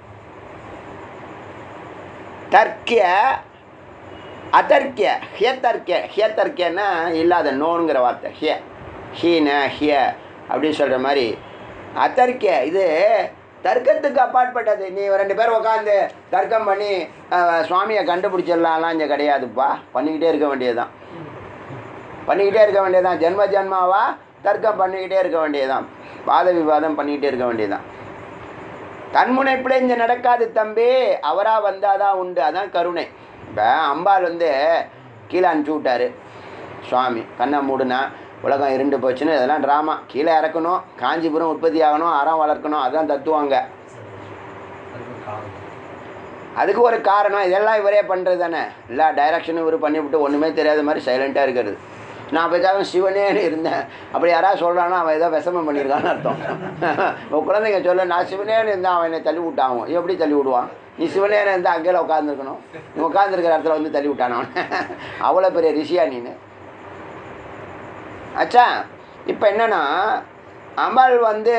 தர்க்கிய அதர்க்கிய ஹியத்தர்க்கிய ஹியத்தர்க்கியன்னா இல்லாத நோனுங்கிற வார்த்தை ஹிய ஹீன ஹிய அப்படின்னு சொல்கிற மாதிரி அதர்க்கிய இது தர்க்கத்துக்கு அப்பாற்பட்டது நீ ரெண்டு பேர் உட்காந்து தர்க்கம் பண்ணி அஹ், சுவாமியை கண்டுபிடிச்சிடலாம்லாம் இங்கே கிடையாதுப்பா பண்ணிக்கிட்டே இருக்க வேண்டியதுதான் பண்ணிக்கிட்டே இருக்க வேண்டியதுதான் ஜென்ம ஜென்மாவா தர்க்கம் பண்ணிக்கிட்டே இருக்க வேண்டியதுதான் வாத விவாதம் பண்ணிக்கிட்டே இருக்க வேண்டியதுதான் தன்முனைப்பில் இங்கே நடக்காது தம்பி அவராக வந்தாதான் உண்டு அதான் கருணை இப்போ அம்பாள் வந்து கீழே அனுப்பிச்சி விட்டாரு சுவாமி கண்ணை மூடுனா உலகம் இருண்டு போச்சுன்னு இதெல்லாம் ட்ராமா கீழே இறக்கணும் காஞ்சிபுரம் உற்பத்தி ஆகணும் அறம் வளர்க்கணும் அதான் தத்துவாங்க அதுக்கு ஒரு காரணம் இதெல்லாம் இவரே பண்ணுறது தானே எல்லா டைரக்ஷனும் இவர் பண்ணிவிட்டு ஒன்றுமே தெரியாத மாதிரி சைலண்ட்டாக இருக்கிறது நான் பேசாமல் சிவனேன்னு இருந்தேன் அப்படி யாராவது சொல்கிறான்னா அவன் ஏதோ விஷமம் பண்ணியிருக்கான்னு அர்த்தம் உன் குழந்தைங்க சொல்ல நான் சிவனேன்னு இருந்தால் அவன் என்னை தள்ளி விட்டான் அவன் எப்படி தள்ளி விடுவான் நீ சிவனேன்னு இருந்தால் அங்கேயே உட்காந்துருக்கணும் நீ உட்காந்துருக்கிற இடத்துல வந்து தள்ளி விட்டான் அவன் அவ்வளோ பெரிய ரிஷியா நீனு அச்சா இப்போ என்னன்னா அம்பாள் வந்து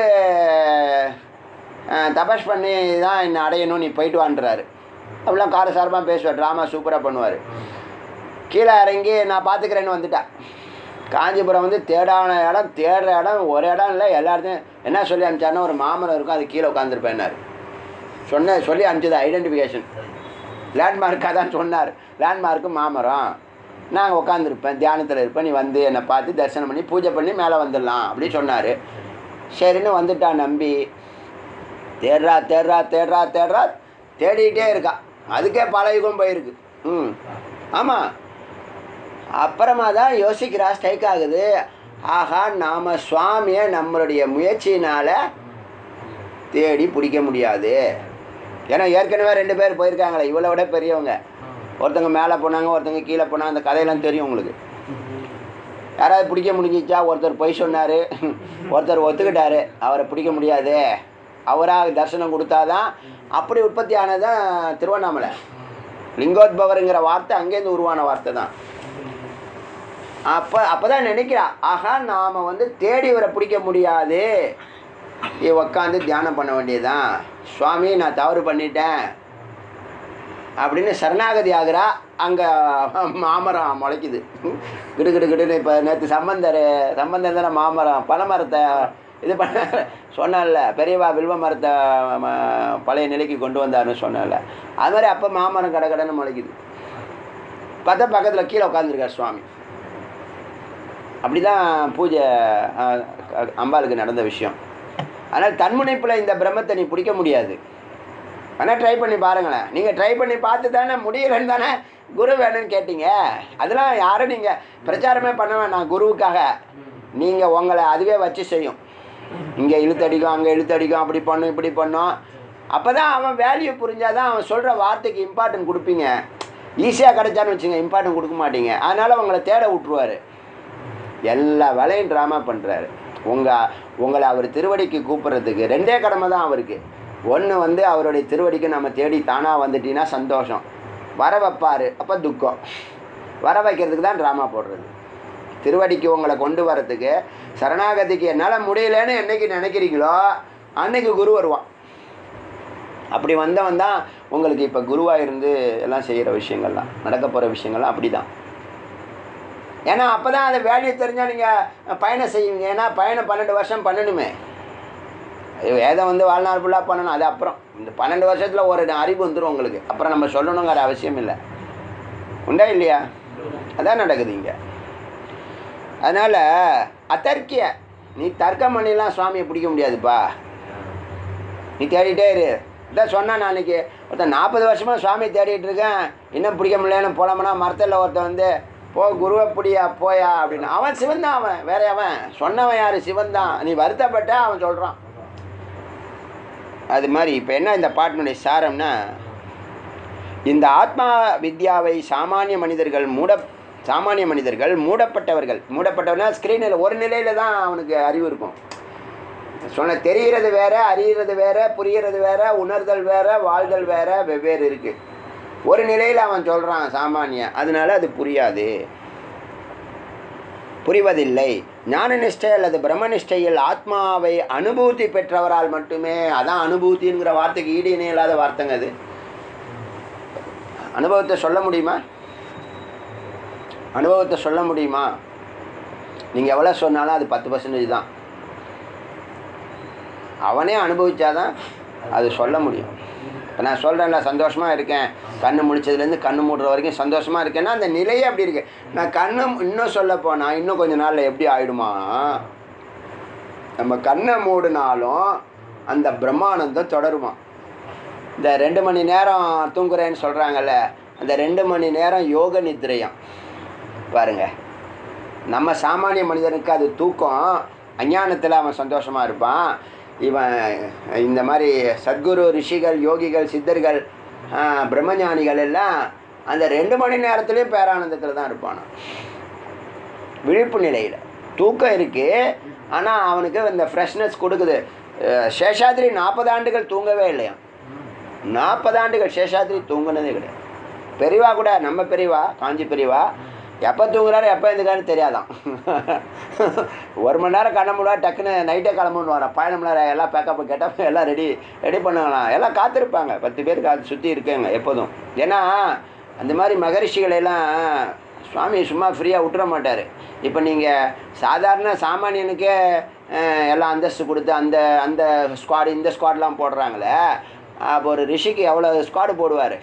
அஹ், தபஸ் பண்ணி தான் என்னை அடையணும் நீ போயிட்டு வான்றாரு அப்படிலாம் காரசாரமாக பேசுவார் ட்ராமா சூப்பராக பண்ணுவார் கீழே இறங்கி நான் பார்த்துக்கிறேன்னு வந்துட்டா காஞ்சிபுரம் வந்து தேடான இடம் தேடுற இடம் ஒரு இடம் இல்லை எல்லா இடத்தையும் என்ன சொல்லி அனுப்பிச்சாருன்னா ஒரு மாமரம் இருக்கும் அது கீழே உட்காந்துருப்பேன்னாரு சொன்ன சொல்லி அனுப்பிச்சது ஐடென்டிஃபிகேஷன் லேண்ட்மார்க்காக தான் சொன்னார் லேண்ட்மார்க்கு மாமரம் நான் உட்காந்துருப்பேன் தியானத்தில் இருப்பேன் நீ வந்து என்னை பார்த்து தரிசனம் பண்ணி பூஜை பண்ணி மேலே வந்துடலாம் அப்படின்னு சொன்னார் சரின்னு வந்துட்டான் நம்பி தேடுறா தேடுறா தேடுறா தேடுறா தேடிக்கிட்டே இருக்கா அதுக்கே பல யுகம் போயிருக்கு ம் ஆமாம் அப்புறமா தான் யோசிக்கிறா ஸ்ட்ரைக் ஆகுது ஆஹா நாம் சுவாமியை நம்மளுடைய முயற்சியினால் தேடி பிடிக்க முடியாது ஏன்னா ஏற்கனவே ரெண்டு பேர் போயிருக்காங்களே இவளை விட பெரியவங்க ஒருத்தங்க மேலே போனாங்க ஒருத்தங்க கீழே போனாங்க அந்த கதையெல்லாம் தெரியும் உங்களுக்கு யாராவது பிடிக்க முடிஞ்சிச்சா ஒருத்தர் பொய் சொன்னார் ஒருத்தர் ஒத்துக்கிட்டாரு அவரை பிடிக்க முடியாது அவராக தரிசனம் கொடுத்தாதான் அப்படி உற்பத்தி ஆனதான் திருவண்ணாமலை லிங்கோத்பவருங்கிற வார்த்தை அங்கேருந்து உருவான வார்த்தை தான் அப்போ அப்போ தான் நினைக்கிறா ஆகா நாம் வந்து தேடி இவரை பிடிக்க முடியாது நீ உக்காந்து தியானம் பண்ண வேண்டியதுதான் சுவாமி நான் தவறு பண்ணிட்டேன் அப்படின்னு சரணாகதி ஆகுறா அங்கே மாமரம் முளைக்குது கிடு கிடு கிடுன்னு இப்போ நேற்று சம்பந்தர் சம்பந்தர் தானே மாமரம் பனைமரத்தை இது பண்ண சொன்னேன்ல பெரியவா வில்வ மரத்தை ம- பழைய நிலைக்கு கொண்டு வந்தாருன்னு சொன்னேன்ல அது மாதிரி அப்போ மாமரம் கடை கடைன்னு முளைக்குது பார்த்தா பக்கத்தில் கீழே உட்காந்துருக்கார் சுவாமி அப்படி தான் பூஜை அஹ், அஹ், அம்பாளுக்கு நடந்த விஷயம் அதனால் தன்முனைப்பில் இந்த பிரம்மத்தை நீ பிடிக்க முடியாது வேணால் ட்ரை பண்ணி பாருங்களேன் நீங்கள் ட்ரை பண்ணி பார்த்து தானே முடியலன்னு தானே குரு வேணும்னு கேட்டீங்க அதெல்லாம் யாரும் நீங்கள் பிரச்சாரமே பண்ண வேணாம் குருவுக்காக நீங்கள் உங்களை அதுவே வச்சு செய்யும் இங்கே இழுத்தடிக்கும் அங்கே இழுத்தடிக்கும் அப்படி பண்ணும் இப்படி பண்ணும் அப்போ தான் அவன் வேல்யூ புரிஞ்சாதான் அவன் சொல்கிற வார்த்தைக்கு இம்பார்ட்டன்ட் கொடுப்பீங்க ஈஸியாக கிடைச்சான்னு வச்சுங்க இம்பார்ட்டன்ட் கொடுக்க மாட்டீங்க அதனால் உங்களை தேட விட்ருவாரு எல்லா வேலையும் ட்ராமா பண்ணுறாரு உங்கள் உங்களை அவர் திருவடிக்கு கூப்பிட்றதுக்கு ரெண்டே கடமை தான் அவருக்கு ஒன்று வந்து அவருடைய திருவடிக்கு நம்ம தேடி தானாக வந்துட்டீங்கன்னா சந்தோஷம் வர வைப்பார் அப்போ துக்கம் வர வைக்கிறதுக்கு தான் ட்ராமா போடுறது திருவடிக்கு உங்களை கொண்டு வரதுக்கு சரணாகதிக்கு என்னால் முடியலன்னு என்னைக்கு நினைக்கிறீங்களோ அன்னைக்கு குரு வருவான் அப்படி வந்தவன் தான் உங்களுக்கு இப்போ குருவாக இருந்து எல்லாம் செய்கிற விஷயங்கள்லாம் நடக்க போகிற விஷயங்கள்லாம் அப்படி தான் ஏன்னா அப்போ தான் அதை வேல்யூ தெரிஞ்சால் நீங்கள் பயணம் செய்வீங்க ஏன்னா பயணம் பன்னெண்டு வருஷம் பண்ணணுமே அது வேதம் வந்து வாழ்நாள் ஃபுல்லாக பண்ணணும் அது அப்புறம் இந்த பன்னெண்டு வருஷத்தில் ஒரு அறிவு வந்துடும் உங்களுக்கு அப்புறம் நம்ம சொல்லணுங்கிற அவசியம் இல்லை உண்டா இல்லையா அதான் நடக்குது இங்கே அதனால் அத்தர்க்கிய நீ தர்க்கம் பண்ணிலாம் சுவாமியை பிடிக்க முடியாதுப்பா நீ தேடிட்டே இரு இதான் சொன்னான் நான் அன்னைக்கு ஒருத்தன் நாற்பது வருஷமாக சுவாமி தேடிட்டு இருக்கேன் இன்னும் பிடிக்க முடியலன்னு போலாமனா மரத்தில் ஒருத்தன் வந்து போ குருவை பிடியா போயா அப்படின்னு அவன் சிவன் தான் அவன் வேற அவன் சொன்னவன் யார் சிவன் தான் நீ வருத்தப்பட்ட அவன் சொல்கிறான் அது மாதிரி இப்போ என்ன இந்த பாட்டினுடைய சாரம்னா இந்த ஆத்மா வித்யாவை சாமானிய மனிதர்கள் மூட சாமானிய மனிதர்கள் மூடப்பட்டவர்கள் மூடப்பட்டவனா ஸ்க்ரீனில் ஒரு நிலையில் தான் அவனுக்கு அறிவு இருக்கும் சொன்ன தெரிகிறது வேற அறிகிறது வேற புரிகிறது வேற உணர்தல் வேற வாழ்தல் வேற வெவ்வேறு இருக்கு ஒரு நிலையில் அவன் சொல்கிறான் சாமானிய அதனால அது புரியாது புரிவதில்லை ஞான நிஷ்டை அல்லது பிரம்ம நிஷ்டையில் ஆத்மாவை அனுபூதி பெற்றவரால் மட்டுமே அதான் அனுபூதிங்கிற வார்த்தைக்கு ஈடு இணை இல்லாத வார்த்தைங்க அது அனுபவத்தை சொல்ல முடியுமா அனுபவத்தை சொல்ல முடியுமா நீங்கள் எவ்வளோ சொன்னாலும் அது பத்து பர்சன்டேஜ் தான் அவனே அனுபவிச்சாதான் அது சொல்ல முடியும் இப்போ நான் சொல்கிறேன்ல சந்தோஷமாக இருக்கேன் கண்ணு முழிச்சதுலேருந்து கண்ணு மூடுற வரைக்கும் சந்தோஷமாக இருக்கேன்னா அந்த நிலையே அப்படி இருக்கு நான் கண்ணு இன்னும் சொல்ல போனால் இன்னும் கொஞ்ச நாளில் எப்படி ஆயிடுமா நம்ம கண்ணை மூடினாலும் அந்த பிரம்மானந்தம் தொடருமா இந்த ரெண்டு மணி நேரம் தூங்குறேன்னு சொல்கிறாங்கல்ல அந்த ரெண்டு மணி நேரம் யோக நித்திரையம் பாருங்க நம்ம சாமானிய மனிதனுக்கு அது தூக்கம் அஞ்ஞானத்தில் அவன் சந்தோஷமாக இருப்பான் இவன் இந்த மாதிரி சத்குரு ரிஷிகள் யோகிகள் சித்தர்கள் ஆஹ், பிரம்மஞானிகள் எல்லாம் அந்த ரெண்டு மணி நேரத்துலேயும் பேரானந்தத்தில் தான் இருப்பானான் விழிப்பு நிலையில் தூக்கம் இருக்குது ஆனால் அவனுக்கு இந்த ஃப்ரெஷ்னஸ் கொடுக்குது அஹ், சேஷாத்ரி நாற்பது ஆண்டுகள் தூங்கவே இல்லையா நாற்பது ஆண்டுகள் சேஷாத்ரி தூங்குனதே கிடையாது பெரியவா கூட நம்ம பெரியவா காஞ்சி பெரியவா எப்போ தூங்குறாரு எப்போ எதுக்கான்னு தெரியாதான் ஒரு மணி நேரம் கண்ண முடியாது டக்குன்னு நைட்டே கிளம்புன்னு வரோம் பயணம் நேரம் எல்லாம் பேக்கப் கெட்டப் எல்லாம் ரெடி ரெடி பண்ணுங்களாம் எல்லாம் காத்திருப்பாங்க பத்து பேர் காத்து சுற்றி இருக்காங்க எப்போதும் ஏன்னா அந்த மாதிரி மகரிஷிகளை எல்லாம் சுவாமி சும்மா ஃப்ரீயாக விட்டுற மாட்டார் இப்போ நீங்கள் சாதாரண சாமானியனுக்கே அஹ், எல்லாம் அந்தஸ்து கொடுத்து அந்த அந்த ஸ்குவாடு இந்த ஸ்குவாட்லாம் போடுறாங்களே அப்போ ஒரு ரிஷிக்கு எவ்வளோ ஸ்குவாடு போடுவார்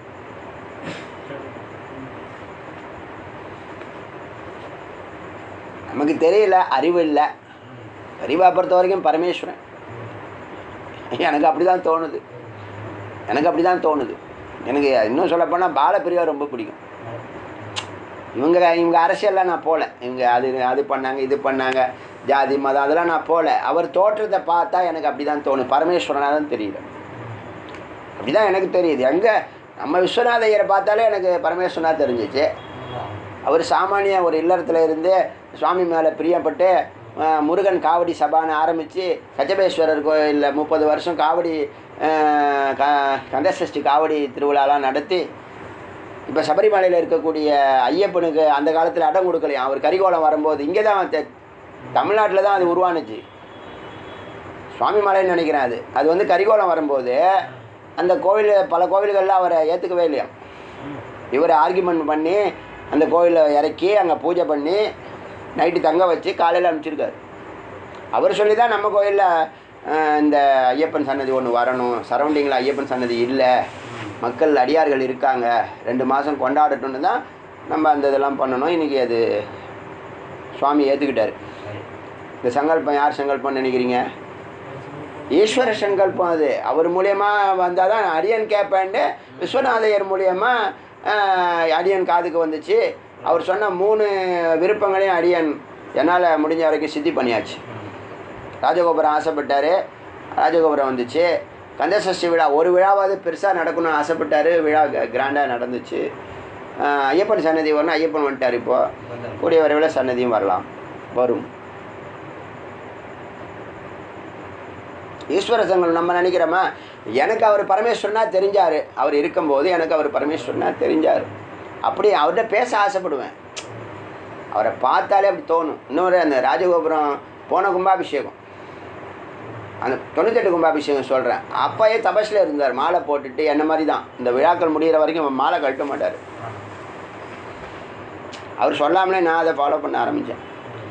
நமக்கு தெரியல அறிவு இல்லை அறிவை பொறுத்த வரைக்கும் பரமேஸ்வரன் எனக்கு அப்படி தான் தோணுது எனக்கு அப்படி தான் தோணுது எனக்கு இன்னும் சொல்லப்போனால் பாலப்பிரியா ரொம்ப பிடிக்கும் இவங்க இவங்க அரசியல்லாம் நான் போகல இவங்க அது அது பண்ணாங்க இது பண்ணாங்க ஜாதி மதம் அதெல்லாம் நான் போகல அவர் தோற்றத்தை பார்த்தா எனக்கு அப்படி தான் தோணும் பரமேஸ்வரனாக தான் தெரியல அப்படி தான் எனக்கு தெரியுது எங்கே நம்ம விஸ்வநாத ஐயரை பார்த்தாலே எனக்கு பரமேஸ்வரனாக தெரிஞ்சிச்சு அவர் சாமானிய ஒரு இல்லறத்தில் இருந்து சுவாமி மேலே பிரியப்பட்டு அஹ், முருகன் காவடி சபான்னு ஆரம்பித்து கச்சபேஸ்வரர் கோயிலில் முப்பது வருஷம் காவடி அஹ், க கந்தசஷ்டி காவடி திருவிழாலாம் நடத்தி இப்போ சபரிமலையில் இருக்கக்கூடிய ஐயப்பனுக்கு அந்த காலத்தில் இடம் கொடுக்கலையாம் அவர் கரிகோலம் வரும்போது இங்கே தான் தெ- தமிழ்நாட்டில் தான் அது உருவானுச்சு சுவாமி மலைன்னு நினைக்கிறேன் அது அது வந்து கரிகோலம் வரும்போது அந்த கோவில் பல கோவில்களில் அவரை ஏற்றுக்கவே இல்லையா இவர் ஆர்கியூமெண்ட் பண்ணி அந்த கோயிலில் இறக்கி அங்கே பூஜை பண்ணி நைட்டு தங்க வச்சு காலையில் அனுப்பிச்சிருக்காரு அவர் சொல்லி தான் நம்ம கோயிலில் இந்த ஐயப்பன் சன்னதி ஒன்று வரணும் சரௌண்டிங்கில் ஐயப்பன் சன்னதி இல்லை மக்கள் அடியார்கள் இருக்காங்க ரெண்டு மாதம் கொண்டாடட்டும்னு தான் நம்ம அந்த இதெல்லாம் பண்ணணும் இன்றைக்கி அது சுவாமி ஏற்றுக்கிட்டாரு இந்த சங்கல்பம் யார் சங்கல்பம் நினைக்கிறீங்க ஈஸ்வர சங்கல்பம் அது அவர் மூலியமா வந்தால் தான் அடியன் கேட்பேன்ட்டு விஸ்வநாதையர் மூலியமா ஆஹ், அடியன் காதுக்கு வந்துச்சு அவர் சொன்ன மூணு விருப்பங்களையும் அடியன் என்னால் முடிஞ்ச வரைக்கும் சித்தி பண்ணியாச்சு ராஜகோபுரம் ஆசைப்பட்டார் ராஜகோபுரம் வந்துச்சு கந்தசஷ்டி விழா ஒரு விழாவாவது பெருசாக நடக்கணும்னு ஆசைப்பட்டார் விழா கிராண்டாக நடந்துச்சு ஆஹ் ஐயப்பன் சன்னதி வரணும் ஐயப்பன் வந்துட்டார் இப்போது கூடிய விரைவில் சன்னதியும் வரலாம் வரும் ஈஸ்வர சங்கம் நம்ம நினைக்கிறோமா எனக்கு அவர் பரமேஸ்வரனா தெரிஞ்சார் அவர் இருக்கும்போது எனக்கு அவர் பரமேஸ்வரனா தெரிஞ்சார் அப்படி அவர்கிட்ட பேச ஆசைப்படுவேன் அவரை பார்த்தாலே அப்படி தோணும் இன்னொரு அந்த ராஜகோபுரம் போன கும்பாபிஷேகம் அந்த தொண்ணூத்தெட்டு கும்பாபிஷேகம் சொல்கிறேன் அப்போயே தபஸில் இருந்தார் மாலை போட்டுட்டு என்ன மாதிரி தான் இந்த விழாக்கள் முடிகிற வரைக்கும் அவர் மாலை கழட்ட மாட்டார் அவர் சொல்லாமலே நான் அதை ஃபாலோ பண்ண ஆரம்பித்தேன்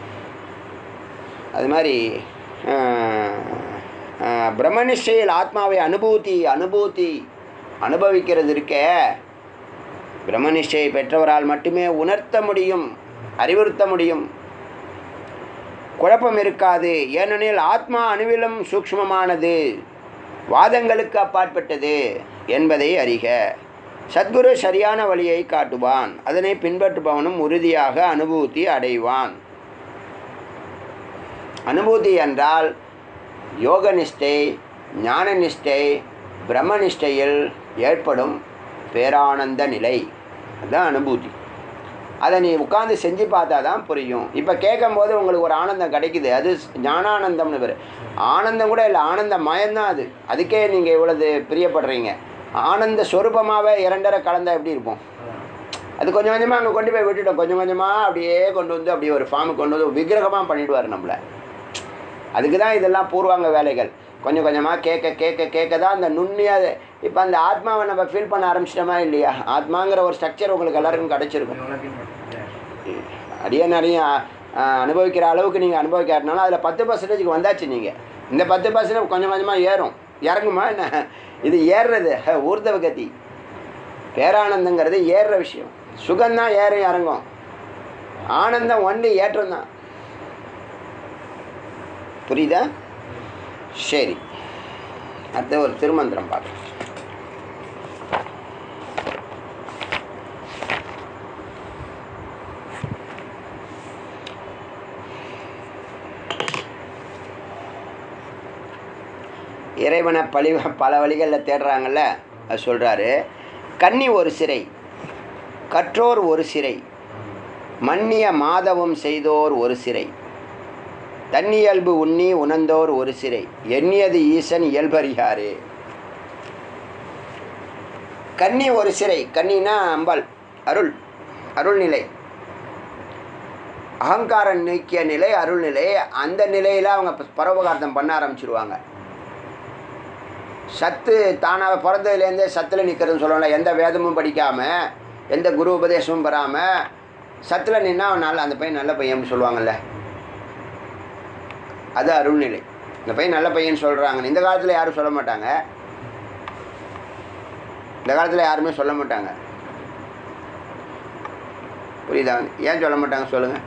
அது மாதிரி ஆஹ், ஆஹ், பிரம்மனிஷ்டையில் ஆத்மாவை அனுபூதி அனுபூதி அனுபவிக்கிறது இருக்கே பிரம்மனிஷ்டையை பெற்றவரால் மட்டுமே உணர்த்த முடியும் அறிவுறுத்த முடியும் குழப்பம் இருக்காது ஏனெனில் ஆத்மா அணுவிலும் சூக்ஷ்மமானது வாதங்களுக்கு அப்பாற்பட்டது என்பதை அறிக சத்குரு சரியான வழியை காட்டுவான் அதனை பின்பற்றுபவனும் உறுதியாக அனுபூதி அடைவான் அனுபூதி என்றால் யோக நிஷ்டை ஞான நிஷ்டை பிரம்ம நிஷ்டையில் ஏற்படும் பேரானந்த நிலை அதுதான் அனுபூதி அதை நீ உட்காந்து செஞ்சு பார்த்தா தான் புரியும் இப்போ கேட்கும்போது உங்களுக்கு ஒரு ஆனந்தம் கிடைக்குது அது ஞானானந்தம்னு பேர் ஆனந்தம் கூட இல்லை ஆனந்த மயம்தான் அது அதுக்கே நீங்கள் இவ்வளவு பிரியப்படுறீங்க ஆனந்த சொரூபமாகவே இரண்டரை கலந்தா எப்படி இருக்கும் அது கொஞ்சம் கொஞ்சமாக அங்கே கொண்டு போய் விட்டுட்டோம் கொஞ்சம் கொஞ்சமாக அப்படியே கொண்டு வந்து அப்படியே ஒரு ஃபார்முக்கு கொண்டு வந்து விக்கிரகமாக பண்ணிடுவார் நம்மளை அதுக்கு தான் இதெல்லாம் பூர்வாங்க வேலைகள் கொஞ்சம் கொஞ்சமாக கேட்க கேட்க கேட்க தான் அந்த நுண்ணியாக இப்போ அந்த ஆத்மாவை நம்ம ஃபீல் பண்ண ஆரம்பிச்சிட்டோமா இல்லையா ஆத்மாங்கிற ஒரு ஸ்ட்ரக்சர் உங்களுக்கு எல்லாருக்கும் கிடச்சிருக்கும் அடியே நிறைய அஹ், அனுபவிக்கிற அளவுக்கு நீங்கள் அனுபவிக்காட்டினாலும் அதில் பத்து பர்சன்டேஜுக்கு வந்தாச்சு நீங்கள் இந்த பத்து பர்சன்டேஜ் கொஞ்சம் கொஞ்சமாக ஏறும் இறங்குமா என்ன இது ஏறுறது ஹ, ஊர்தவ கதி பேரானந்தங்கிறது ஏறுற விஷயம் சுகம்தான் ஏறும் இறங்கும் ஆனந்தம் ஒன்லி ஏற்றம் தான் புரியுதா சரி அடுத்த ஒரு திருமந்திரம் பார்க்கலாம் இறைவனை பழி பல வழிகளில் தேடுறாங்கல்ல அது சொல்கிறாரு கன்னி ஒரு சிறை கற்றோர் ஒரு சிறை மன்னிய மாதவம் செய்தோர் ஒரு சிறை தன்னியல்பு உண்ணி உணர்ந்தோர் ஒரு சிறை எண்ணியது ஈசன் இயல்பறியாரே கன்னி ஒரு சிறை கன்னினா அம்பாள் அருள் அருள்நிலை அகங்காரம் நீக்கிய நிலை அருள்நிலை அந்த நிலையில் அவங்க ப- பரோபகார்த்தம் பண்ண ஆரம்பிச்சிருவாங்க சத்து தானாக பிறந்ததுலேருந்தே சத்தில் நிற்கிறதுன்னு சொல்லலாம் எந்த வேதமும் படிக்காமல் எந்த குரு உபதேசமும் பெறாமல் சத்தில் நின்னா அவன் நல்ல அந்த பையன் நல்ல பையன் சொல்லுவாங்கல்ல அது அருள்நிலை இந்த பையன் நல்ல பையன் சொல்கிறாங்க இந்த காலத்தில் யாரும் சொல்ல மாட்டாங்க இந்த காலத்தில் யாருமே சொல்ல மாட்டாங்க புரியுதா ஏன் சொல்ல மாட்டாங்க சொல்லுங்கள்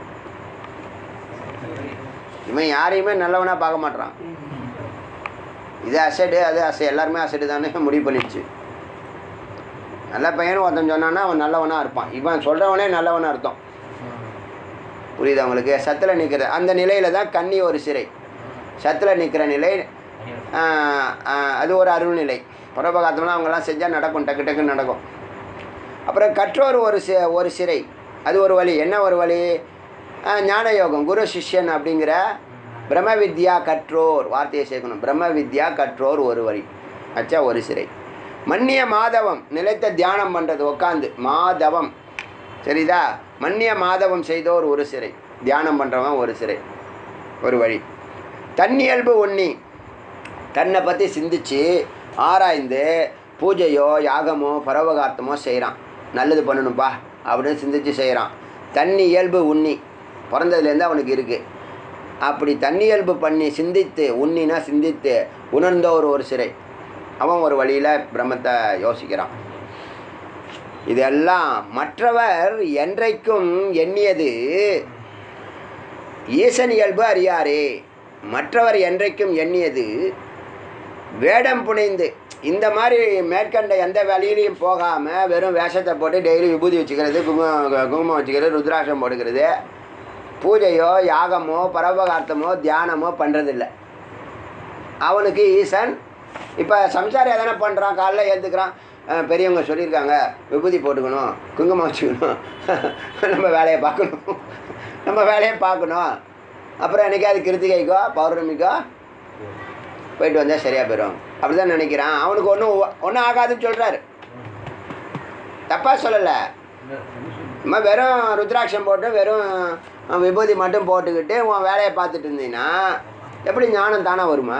இவன் யாரையுமே நல்லவனாக பார்க்க மாட்றான் இது அசடு அது அசை எல்லாருமே அசடு தானே முடிவு பண்ணிடுச்சு நல்ல பையன் ஒருத்தன் சொன்னான்னா அவன் நல்லவனாக இருப்பான் இவன் சொல்கிறவனே நல்லவனாக அர்த்தம் புரியுதா உங்களுக்கு சத்தில் நிற்கிற அந்த நிலையில் தான் கன்னி ஒரு சிறை சத்தில் நிற்கிற நிலை ஆஹ், ஆஹ், அது ஒரு அருள்நிலை பரோபகாத்தம்லாம் அவங்கெல்லாம் செஞ்சால் நடக்கும் டக்கு டக்குன்னு நடக்கும் அப்புறம் கற்றோர் ஒரு சி ஒரு சிறை அது ஒரு வழி என்ன ஒரு வழி ஆஹ், ஞான யோகம் குரு சிஷ்யன் அப்படிங்கிற பிரம்ம வித்யா கற்றோர் வார்த்தையை சேர்க்கணும் பிரம்ம வித்யா கற்றோர் ஒரு வழி அச்சா ஒரு சிறை மன்னிய மாதவம் நிலைத்த தியானம் பண்ணுறது உட்காந்து மாதவம் சரிதா மன்னிய மாதவம் செய்தோர் ஒரு சிறை தியானம் பண்ணுறவன் ஒரு சிறை ஒரு வழி தன்னியல்பு ஒன்னி தன்னை பற்றி சிந்திச்சு ஆராய்ந்து பூஜையோ யாகமோ பரவகார்த்தமோ செய்கிறான் நல்லது பண்ணணும்ப்பா அப்படின்னு சிந்திச்சு செய்கிறான் தண்ணி இயல்பு உண்ணி பிறந்ததுலேருந்து அவனுக்கு இருக்குது அப்படி தன்னியல்பு பண்ணி சிந்தித்து உண்ணினா சிந்தித்து உணர்ந்தோர் ஒரு சிறை அவன் ஒரு வழியில் பிரம்மத்தை யோசிக்கிறான் இதெல்லாம் மற்றவர் என்றைக்கும் எண்ணியது ஈசன் இயல்பு அறியாரே மற்றவர் என்றைக்கும் எண்ணியது வேடம் புனைந்து இந்த மாதிரி மேற்கண்ட எந்த வேலையிலையும் போகாமல் வெறும் வேஷத்தை போட்டு டெய்லி விபூதி வச்சுக்கிறது குங்குமம் குங்குமம் வச்சுக்கிறது ருத்ராட்சம் போட்டுக்கிறது பூஜையோ யாகமோ பரபகார்த்தமோ தியானமோ பண்ணுறதில்ல அவனுக்கு ஈசன் இப்போ சம்சாரி எதனா பண்ணுறான் காலைல ஏற்றுக்கிறான் பெரியவங்க சொல்லியிருக்காங்க விபூதி போட்டுக்கணும் குங்குமம் வச்சுக்கணும் நம்ம வேலையை பார்க்கணும் நம்ம வேலையை பார்க்கணும் அப்புறம் என்னைக்காவது கிருத்திகைக்கோ பௌர்ணமிக்கோ போயிட்டு வந்தால் சரியாக போயிடும் அப்படி தான் நினைக்கிறான் அவனுக்கு ஒன்றும் ஒன்றும் ஆகாதுன்னு சொல்கிறாரு தப்பாக சொல்லலை நம்ம வெறும் ருத்ராட்சம் போட்டு வெறும் அஹ், விபூதி மட்டும் போட்டுக்கிட்டு உன் வேலையை பார்த்துட்டு இருந்தீங்கன்னா எப்படி ஞானம் தானே வருமா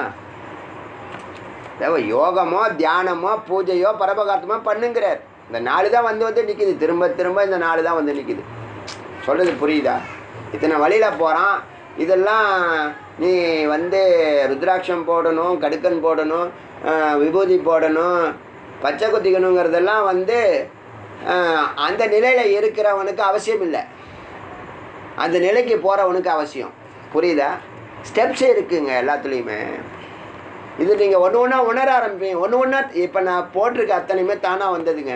தேவை யோகமோ தியானமோ பூஜையோ பரபகார்த்தமோ பண்ணுங்கிறார் இந்த நாலு தான் வந்து வந்து நிற்கிது திரும்ப திரும்ப இந்த நாலு தான் வந்து நிற்கிது சொல்கிறது புரியுதா இத்தனை வழியில் போகிறான் இதெல்லாம் நீ வந்து ருத்ராட்சம் போடணும் கடுக்கன் போடணும் அஹ், விபூதி போடணும் பச்சை குத்திக்கணுங்கிறதெல்லாம் வந்து அஹ், அந்த நிலையில் இருக்கிறவனுக்கு அவசியம் இல்லை அந்த நிலைக்கு போகிறவனுக்கு அவசியம் புரியுதா ஸ்டெப்ஸ் இருக்குங்க எல்லாத்துலேயுமே இது நீங்கள் ஒன்று ஒன்றா உணர ஆரம்பிப்பீங்க ஒன்று ஒன்றா இப்போ நான் போட்டிருக்க அத்தனையுமே தானாக வந்ததுங்க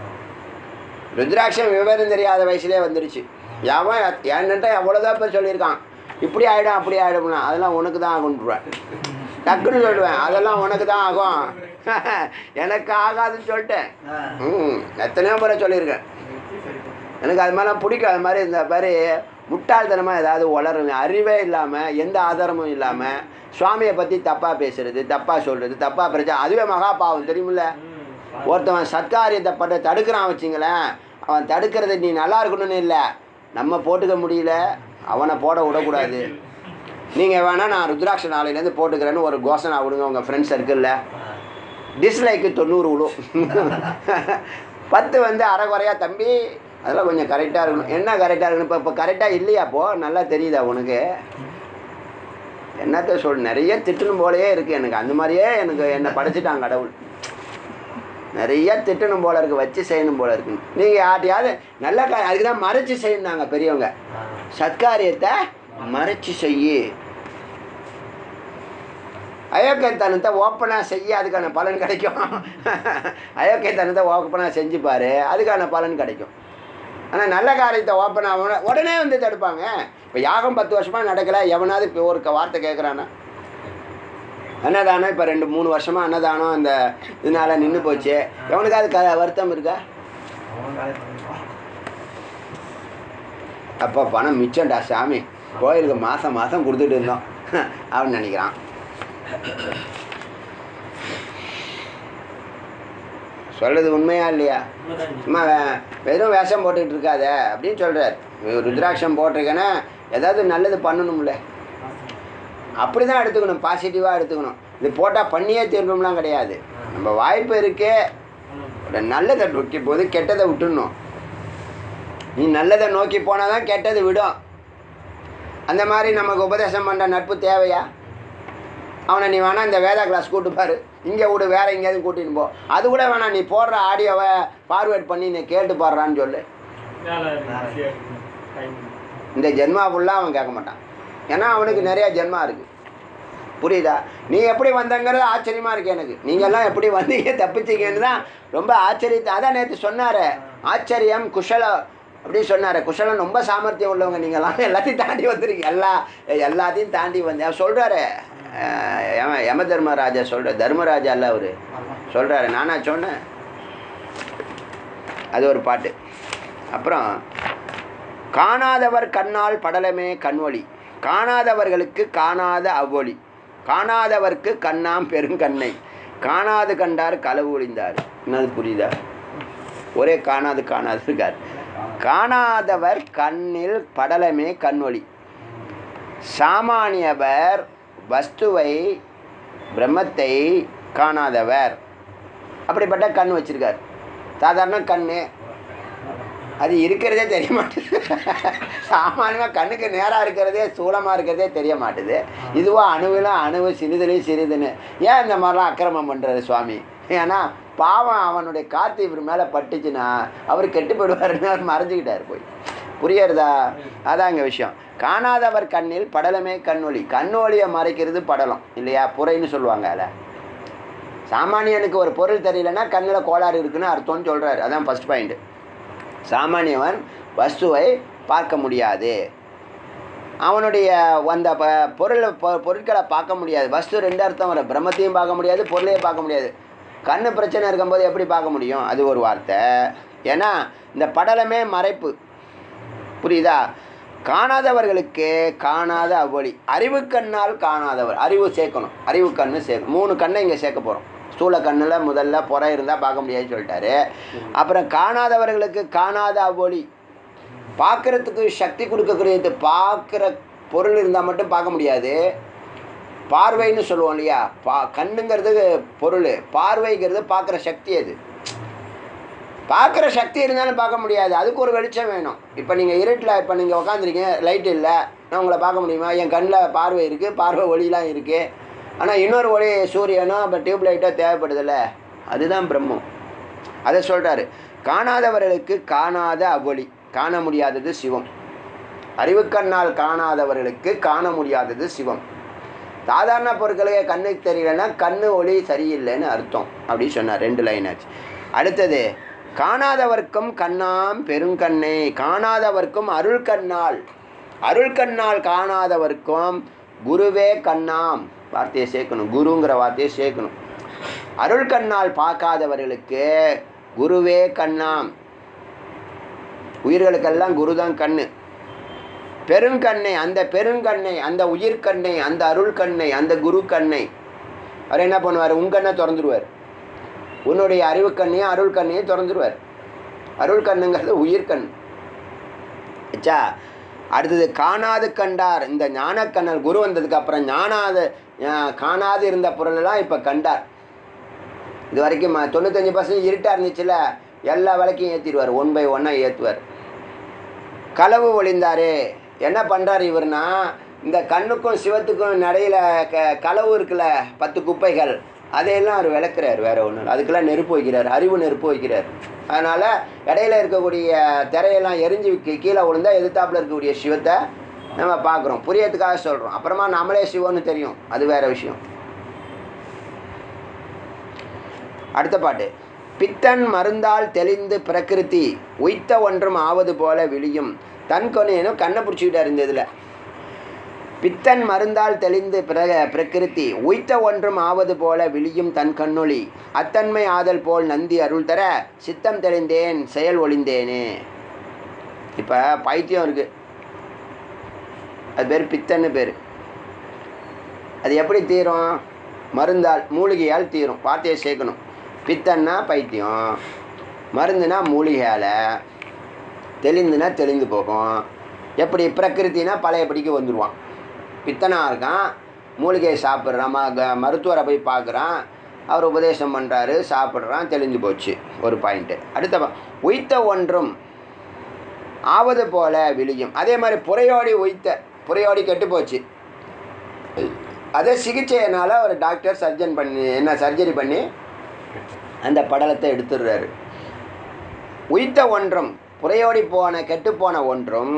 ருத்ராட்சம் விவரம் தெரியாத வயசுலேயே வந்துடுச்சு எவன் என்கிட்ட எவ்வளோதான் இப்போ சொல்லியிருக்கான் இப்படி ஆகிடும் அப்படி ஆகிடும்னா அதெல்லாம் உனக்கு தான் ஆகுன்றுவேன் டக்குன்னு சொல்லுவேன் அதெல்லாம் உனக்கு தான் ஆகும் எனக்கு ஆகாதுன்னு சொல்லிட்டேன் ம் எத்தனையோ முறை சொல்லியிருக்கேன் எனக்கு அது மாதிரிலாம் பிடிக்கும் அது மாதிரி இந்த மாதிரி முட்டாள்தனமாக ஏதாவது வளருங்க அறிவே இல்லாமல் எந்த ஆதாரமும் இல்லாமல் சுவாமியை பற்றி தப்பாக பேசுறது தப்பாக சொல்கிறது தப்பாக பிரச்சனை அதுவே மகா பாவம் தெரியுமில்ல ஒருத்தவன் சத்காரியத்தை பண்ண தடுக்கிறான் வச்சுங்களேன் அவன் தடுக்கிறது நீ நல்லா இருக்கணும்னு இல்லை நம்ம போட்டுக்க முடியல அவனை போட விடக்கூடாது நீங்கள் வேணால் நான் ருத்ராட்ச நாளையிலேருந்து போட்டுக்கிறேன்னு ஒரு கோஷனை விடுங்க உங்கள் ஃப்ரெண்ட்ஸ் சர்க்கிளில் டிஸ்லைக்கு தொண்ணூறு விழும் பத்து வந்து அரைக்குறையா தம்பி அதெல்லாம் கொஞ்சம் கரெக்டாக இருக்கணும் என்ன கரெக்டாக இருக்கணும் இப்போ இப்போ கரெக்டாக இல்லையாப்போ நல்லா தெரியுதா உனக்கு என்னத்த சொல் நிறைய திட்டணும் போலயே இருக்குது எனக்கு அந்த மாதிரியே எனக்கு என்னை படைச்சிட்டான் கடவுள் நிறைய திட்டணும் போல இருக்கு வச்சு செய்யணும் போல இருக்கு நீங்கள் யார்ட்டையாவது நல்ல கா அதுக்கு தான் மறைச்சு செய்யணுங்க பெரியவங்க சத்காரியத்தை மறைச்சு செய்யு அயோக்கியத்தனத்தை ஓப்பனாக செய்ய அதுக்கான பலன் கிடைக்கும் அயோக்கியத்தனத்தை ஓப்பனாக செஞ்சு பாரு அதுக்கான பலன் கிடைக்கும் ஆனால் நல்ல காரியத்தை ஓப்பனாக உடனே வந்து தடுப்பாங்க இப்போ யாகம் பத்து வருஷமாக நடக்கலை எவனாவது இப்போ ஒரு க- வார்த்தை கேட்குறானா அன்னதானம் இப்போ ரெண்டு மூணு வருஷமாக அன்னதானம் அந்த இதனால நின்று போச்சு எவனுக்காவது க வருத்தம் இருக்கா அப்போ பணம் மிச்சம்டா சாமி கோயிலுக்கு மாதம் மாதம் கொடுத்துட்டு இருந்தோம் அப்படின்னு நினைக்கிறான் சொல்கிறது உண்மையா இல்லையா சும்மா வே- வெறும் வேஷம் போட்டுக்கிட்டு இருக்காத அப்படின்னு சொல்கிறார் ருத்ராட்சம் போட்டிருக்கேன்னா ஏதாவது நல்லது பண்ணணும்ல அப்படி தான் எடுத்துக்கணும் பாசிட்டிவாக எடுத்துக்கணும் இது போட்டால் பண்ணியே தீரணும்லாம் கிடையாது நம்ம வாய்ப்பு இருக்கே ஒரு நல்லதை நோக்கி போது கெட்டதை விட்டுடணும் நீ நல்லதை நோக்கி போனால் தான் கெட்டது விடும் அந்த மாதிரி நமக்கு உபதேசம் பண்ணுற நட்பு தேவையா அவனை நீ வேணா இந்த வேதா கிளாஸ் கூட்டு பாரு இங்கே விடு வேற எங்கேயாவது கூட்டின்னு போ அது கூட வேணாம் நீ போடுற ஆடியோவை ஃபார்வேர்ட் பண்ணி நீ கேட்டு பாடுறான்னு சொல்லு இந்த ஜென்மா ஃபுல்லாக அவன் கேட்க மாட்டான் ஏன்னா அவனுக்கு நிறையா ஜென்மா இருக்குது புரியுதா நீ எப்படி வந்தங்கிறது ஆச்சரியமாக இருக்கு எனக்கு நீங்கள்லாம் எப்படி வந்தீங்க தப்பிச்சீங்கன்னு தான் ரொம்ப ஆச்சரியத்தை அதான் நேற்று சொன்னார் ஆச்சரியம் குஷலம் அப்படின்னு சொன்னார் குஷலம் ரொம்ப சாமர்த்தியம் உள்ளவங்க நீங்கள்லாம் எல்லாத்தையும் தாண்டி வந்திருக்கீங்க எல்லா எல்லாத்தையும் தாண்டி வந்து அவர் சொல்கிறாரு யம யம தர்மராஜா சொல்கிற தர்மராஜா அல்ல அவர் சொல்கிறாரு நானா சொன்னேன் அது ஒரு பாட்டு அப்புறம் காணாதவர் கண்ணால் படலமே கண்வொளி காணாதவர்களுக்கு காணாத அவ்வொளி காணாதவர்க்கு கண்ணாம் பெருங்கண்ணை காணாது கண்டார் களவு ஒளிந்தார் என்னது புரியுதா ஒரே காணாது காணாது இருக்கார் காணாதவர் கண்ணில் படலமே கண்வொளி சாமானியவர் வஸ்துவை பிரம்மத்தை காணாதவர் அப்படிப்பட்ட கண் வச்சிருக்கார் சாதாரண கண்ணு அது இருக்கிறதே தெரிய மாட்டுது சாமானியமாக கண்ணுக்கு நேராக இருக்கிறதே சூலமாக இருக்கிறதே தெரிய மாட்டுது இதுவா அணுவிலும் அணுவு சிறிதுலையும் சிறிதுன்னு ஏன் இந்த மாதிரிலாம் அக்கிரமம் பண்ணுறாரு சுவாமி ஏன்னா பாவம் அவனுடைய காற்று இவர் மேலே பட்டுச்சுன்னா அவர் கெட்டு போயிடுவாருன்னு அவர் மறைஞ்சிக்கிட்டார் போய் புரியறதா அதான் இங்கே விஷயம் காணாதவர் கண்ணில் படலமே கண்ணொளி கண்ணொளியை மறைக்கிறது படலம் இல்லையா புரைன்னு சொல்லுவாங்க அதில் சாமானியனுக்கு ஒரு பொருள் தெரியலன்னா கண்ணில் கோளாறு இருக்குன்னு அர்த்தம்னு சொல்கிறாரு அதான் ஃபஸ்ட் பாயிண்ட் சாமானியவன் வஸ்துவை பார்க்க முடியாது அவனுடைய அந்த ப பொருளை பொ- பொருட்களை பார்க்க முடியாது வஸ்து ரெண்டு அர்த்தம் வரும் பிரம்மத்தையும் பார்க்க முடியாது பொருளையும் பார்க்க முடியாது கண்ணு பிரச்சனை இருக்கும்போது எப்படி பார்க்க முடியும் அது ஒரு வார்த்தை ஏன்னா இந்த படலமே மறைப்பு புரியுதா காணாதவர்களுக்கு காணாத அவ்வழி அறிவு கண்ணால் காணாதவர் அறிவு சேர்க்கணும் அறிவு கண்ணு சேர்க்கணும் மூணு கண்ணை இங்கே சேர்க்க போகிறோம் ஸ்தூல கண்ணில் முதல்ல புற இருந்தால் பார்க்க முடியாதுன்னு சொல்லிட்டாரு அப்புறம் காணாதவர்களுக்கு காணாத அவ்வொளி பார்க்குறதுக்கு சக்தி கொடுக்கக்கூடியது பார்க்குற பொருள் இருந்தால் மட்டும் பார்க்க முடியாது பார்வைன்னு சொல்லுவோம் இல்லையா பா கண்ணுங்கிறது பொருள் பார்வைங்கிறது பார்க்குற சக்தி அது பார்க்குற சக்தி இருந்தாலும் பார்க்க முடியாது அதுக்கு ஒரு வெளிச்சம் வேணும் இப்போ நீங்கள் இருட்டில் இப்போ நீங்கள் உக்காந்துருக்கீங்க லைட் இல்லை நான் உங்களை பார்க்க முடியுமா என் கண்ணில் பார்வை இருக்குது பார்வை ஒளிலாம் இருக்குது ஆனால் இன்னொரு ஒளி சூரியனோ இப்போ டியூப் லைட்டோ தேவைப்படுதில்ல அதுதான் பிரம்மம் அதை சொல்கிறாரு காணாதவர்களுக்கு காணாத அவ்வொளி காண முடியாதது சிவம் அறிவுக்கண்ணால் காணாதவர்களுக்கு காண முடியாதது சிவம் சாதாரண பொருட்களுக்கு கண்ணுக்கு தெரியலன்னா கண்ணு ஒளி சரியில்லைன்னு அர்த்தம் அப்படி சொன்னார் ரெண்டு லைன் ஆச்சு அடுத்தது காணாதவர்க்கும் கண்ணாம் பெருங்கண்ணே காணாதவர்க்கும் அருள் கண்ணால் அருள் கண்ணால் காணாதவர்க்கும் குருவே கண்ணாம் வார்த்தையை சேர்க்கணும் குருங்கிற வார்த்தையை சேர்க்கணும் அருள் கண்ணால் பார்க்காதவர்களுக்கு குருவே கண்ணாம் உயிர்களுக்கெல்லாம் குரு தான் கண்ணு பெருங்கண்ணை அந்த பெருங்கண்ணை அந்த உயிர்கண்ணை அந்த அருள் கண்ணை அந்த குரு கண்ணை அவர் என்ன பண்ணுவார் உன் கண்ணை திறந்துருவார் உன்னுடைய அறிவு கண்ணையும் அருள் கண்ணையும் திறந்துருவார் அருள் கண்ணுங்கிறது உயிர்கண் ஆச்சா அடுத்தது காணாது கண்டார் இந்த ஞானக்கண்ணல் குரு வந்ததுக்கு அப்புறம் ஞானாத அஹ், காணாது இருந்த பொருளெல்லாம் இப்போ கண்டார் இது வரைக்கும் ம- தொண்ணூத்தஞ்சு பர்சன்ட் இருட்டாக இருந்துச்சுல எல்லா விளக்கையும் ஏற்றிடுவார் ஒன் பை ஒன்னாக ஏற்றுவார் களவு ஒளிந்தாரு என்ன பண்ணுறாரு இவர்னா இந்த கண்ணுக்கும் சிவத்துக்கும் நடையில் க களவு இருக்குல்ல பத்து குப்பைகள் அதையெல்லாம் அவர் விளக்குறார் வேற ஒன்றும் அதுக்கெல்லாம் நெருப்பு வைக்கிறார் அறிவு நெருப்பு வைக்கிறார் அதனால் இடையில இருக்கக்கூடிய திரையெல்லாம் எரிஞ்சு கீ- கீழே விழுந்தா எதிர்த்தாப்புல இருக்கக்கூடிய சிவத்தை நம்ம பார்க்குறோம் புரியறதுக்காக சொல்கிறோம் அப்புறமா நம்மளே சிவன்னு தெரியும் அது வேற விஷயம் அடுத்த பாட்டு பித்தன் மருந்தால் தெளிந்து பிரகிருதி உய்த்த ஒன்றும் ஆவது போல விழியும் தன் கொனேனும் கண்ணை பிடிச்சிக்கிட்டார் இந்த இதில் பித்தன் மருந்தால் தெளிந்து பிர பிரகிருதி உய்த்த ஒன்றும் ஆவது போல விழியும் தன் கண்ணொளி அத்தன்மை ஆதல் போல் நந்தி அருள் தர சித்தம் தெளிந்தேன் செயல் ஒளிந்தேனே இப்போ பைத்தியம் இருக்கு அது பேர் பித்தன்னு பேர் அது எப்படி தீரும் மருந்தால் மூலிகையால் தீரும் வார்த்தையை சேர்க்கணும் பித்தன்னா பைத்தியம் மருந்துனா மூலிகையால் தெளிந்துனா தெளிந்து போகும் எப்படி பிரகிருத்தினா பழையபடிக்கு வந்துடுவான் பித்தனாக இருக்கான் மூலிகையை சாப்பிட்றான் ம- க- மருத்துவரை போய் பார்க்குறான் அவர் உபதேசம் பண்ணுறாரு சாப்பிட்றான் தெளிஞ்சு போச்சு ஒரு பாயிண்ட்டு அடுத்த பா- உய்த்த ஒன்றும் ஆவது போல விழியும் அதே மாதிரி புறையோடி உய்த்த புறையோடி கெட்டு போச்சு அதே சிகிச்சையினால் ஒரு டாக்டர் சர்ஜன் பண்ணி என்ன சர்ஜரி பண்ணி அந்த படலத்தை எடுத்துடுறாரு உய்த்த ஒன்றும் புறையோடி போன கெட்டுப்போன ஒன்றும்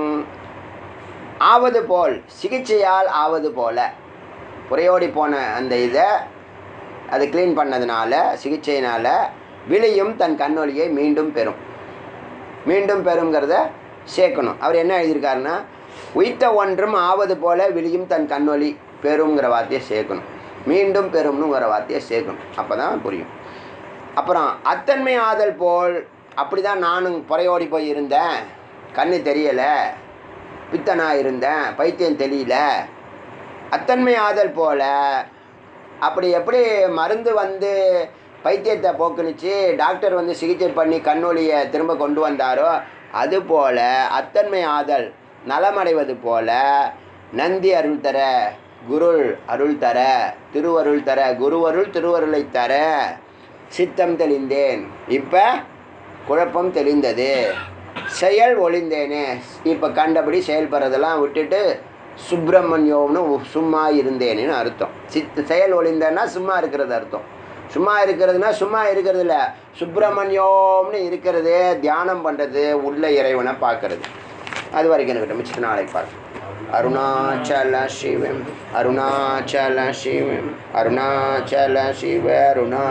ஆவது போல் சிகிச்சையால் ஆவது போல புறையோடி போன அந்த இதை அது க்ளீன் பண்ணதுனால சிகிச்சையினால் விழியும் தன் கண்ணொளியை மீண்டும் பெறும் மீண்டும் பெறுங்கிறத சேர்க்கணும் அவர் என்ன எழுதியிருக்காருன்னா உய்த்த ஒன்றும் ஆவது போல விழியும் தன் கண்ணொளி பெறுங்கிற வார்த்தையை சேர்க்கணும் மீண்டும் பெறும்னுங்கிற வார்த்தையை சேர்க்கணும் அப்போ தான் புரியும் அப்புறம் அத்தன்மை ஆதல் போல் அப்படி தான் நானும் புறையோடி போய் இருந்தேன் கண்ணு தெரியலை பித்தனாக இருந்தேன் பைத்தியம் தெரியல அத்தன்மை ஆதல் போல அப்படி எப்படி மருந்து வந்து பைத்தியத்தை போக்குனுச்சு டாக்டர் வந்து சிகிச்சை பண்ணி கண்ணொளியை திரும்ப கொண்டு வந்தாரோ அதுபோல அத்தன்மை ஆதல் நலமடைவது போல நந்தி அருள் தர குருள் அருள் தர திருவருள் தர குருவருள் திருவருளை தர சித்தம் தெளிந்தேன் இப்போ குழப்பம் தெளிந்தது செயல் ஒளிந்தேனே இப்போ கண்டபடி செயல்படுறதெல்லாம் விட்டுட்டு சுப்பிரமணியம்னு உ- சும்மா இருந்தேனேன்னு அர்த்தம் சித் செயல் ஒளிந்தேன்னா சும்மா இருக்கிறது அர்த்தம் சும்மா இருக்கிறதுனா சும்மா இருக்கிறது இல்லை சுப்பிரமணியம்னு இருக்கிறது தியானம் பண்ணுறது உள்ள இறைவனை பார்க்கறது அது வரைக்கும் இருக்கட்டும் மிச்சத்து நாளைக்கு பார்க்கலாம் அருணாச்சல சிவம் அருணாச்சல சிவம் அருணாச்சல சிவ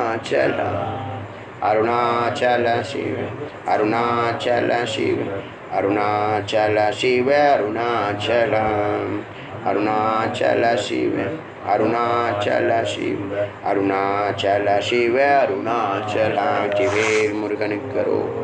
அருணாச்சல அருணாச்சல சிவ அருணாச்சல சிவ அருணாச்சல சிவ அருணாச்சலம் அருணாச்சல சிவ அருணாச்சல சிவ அருணாச்சல சிவ அருணாச்சல திவேல் முருகனுக்கு கரோ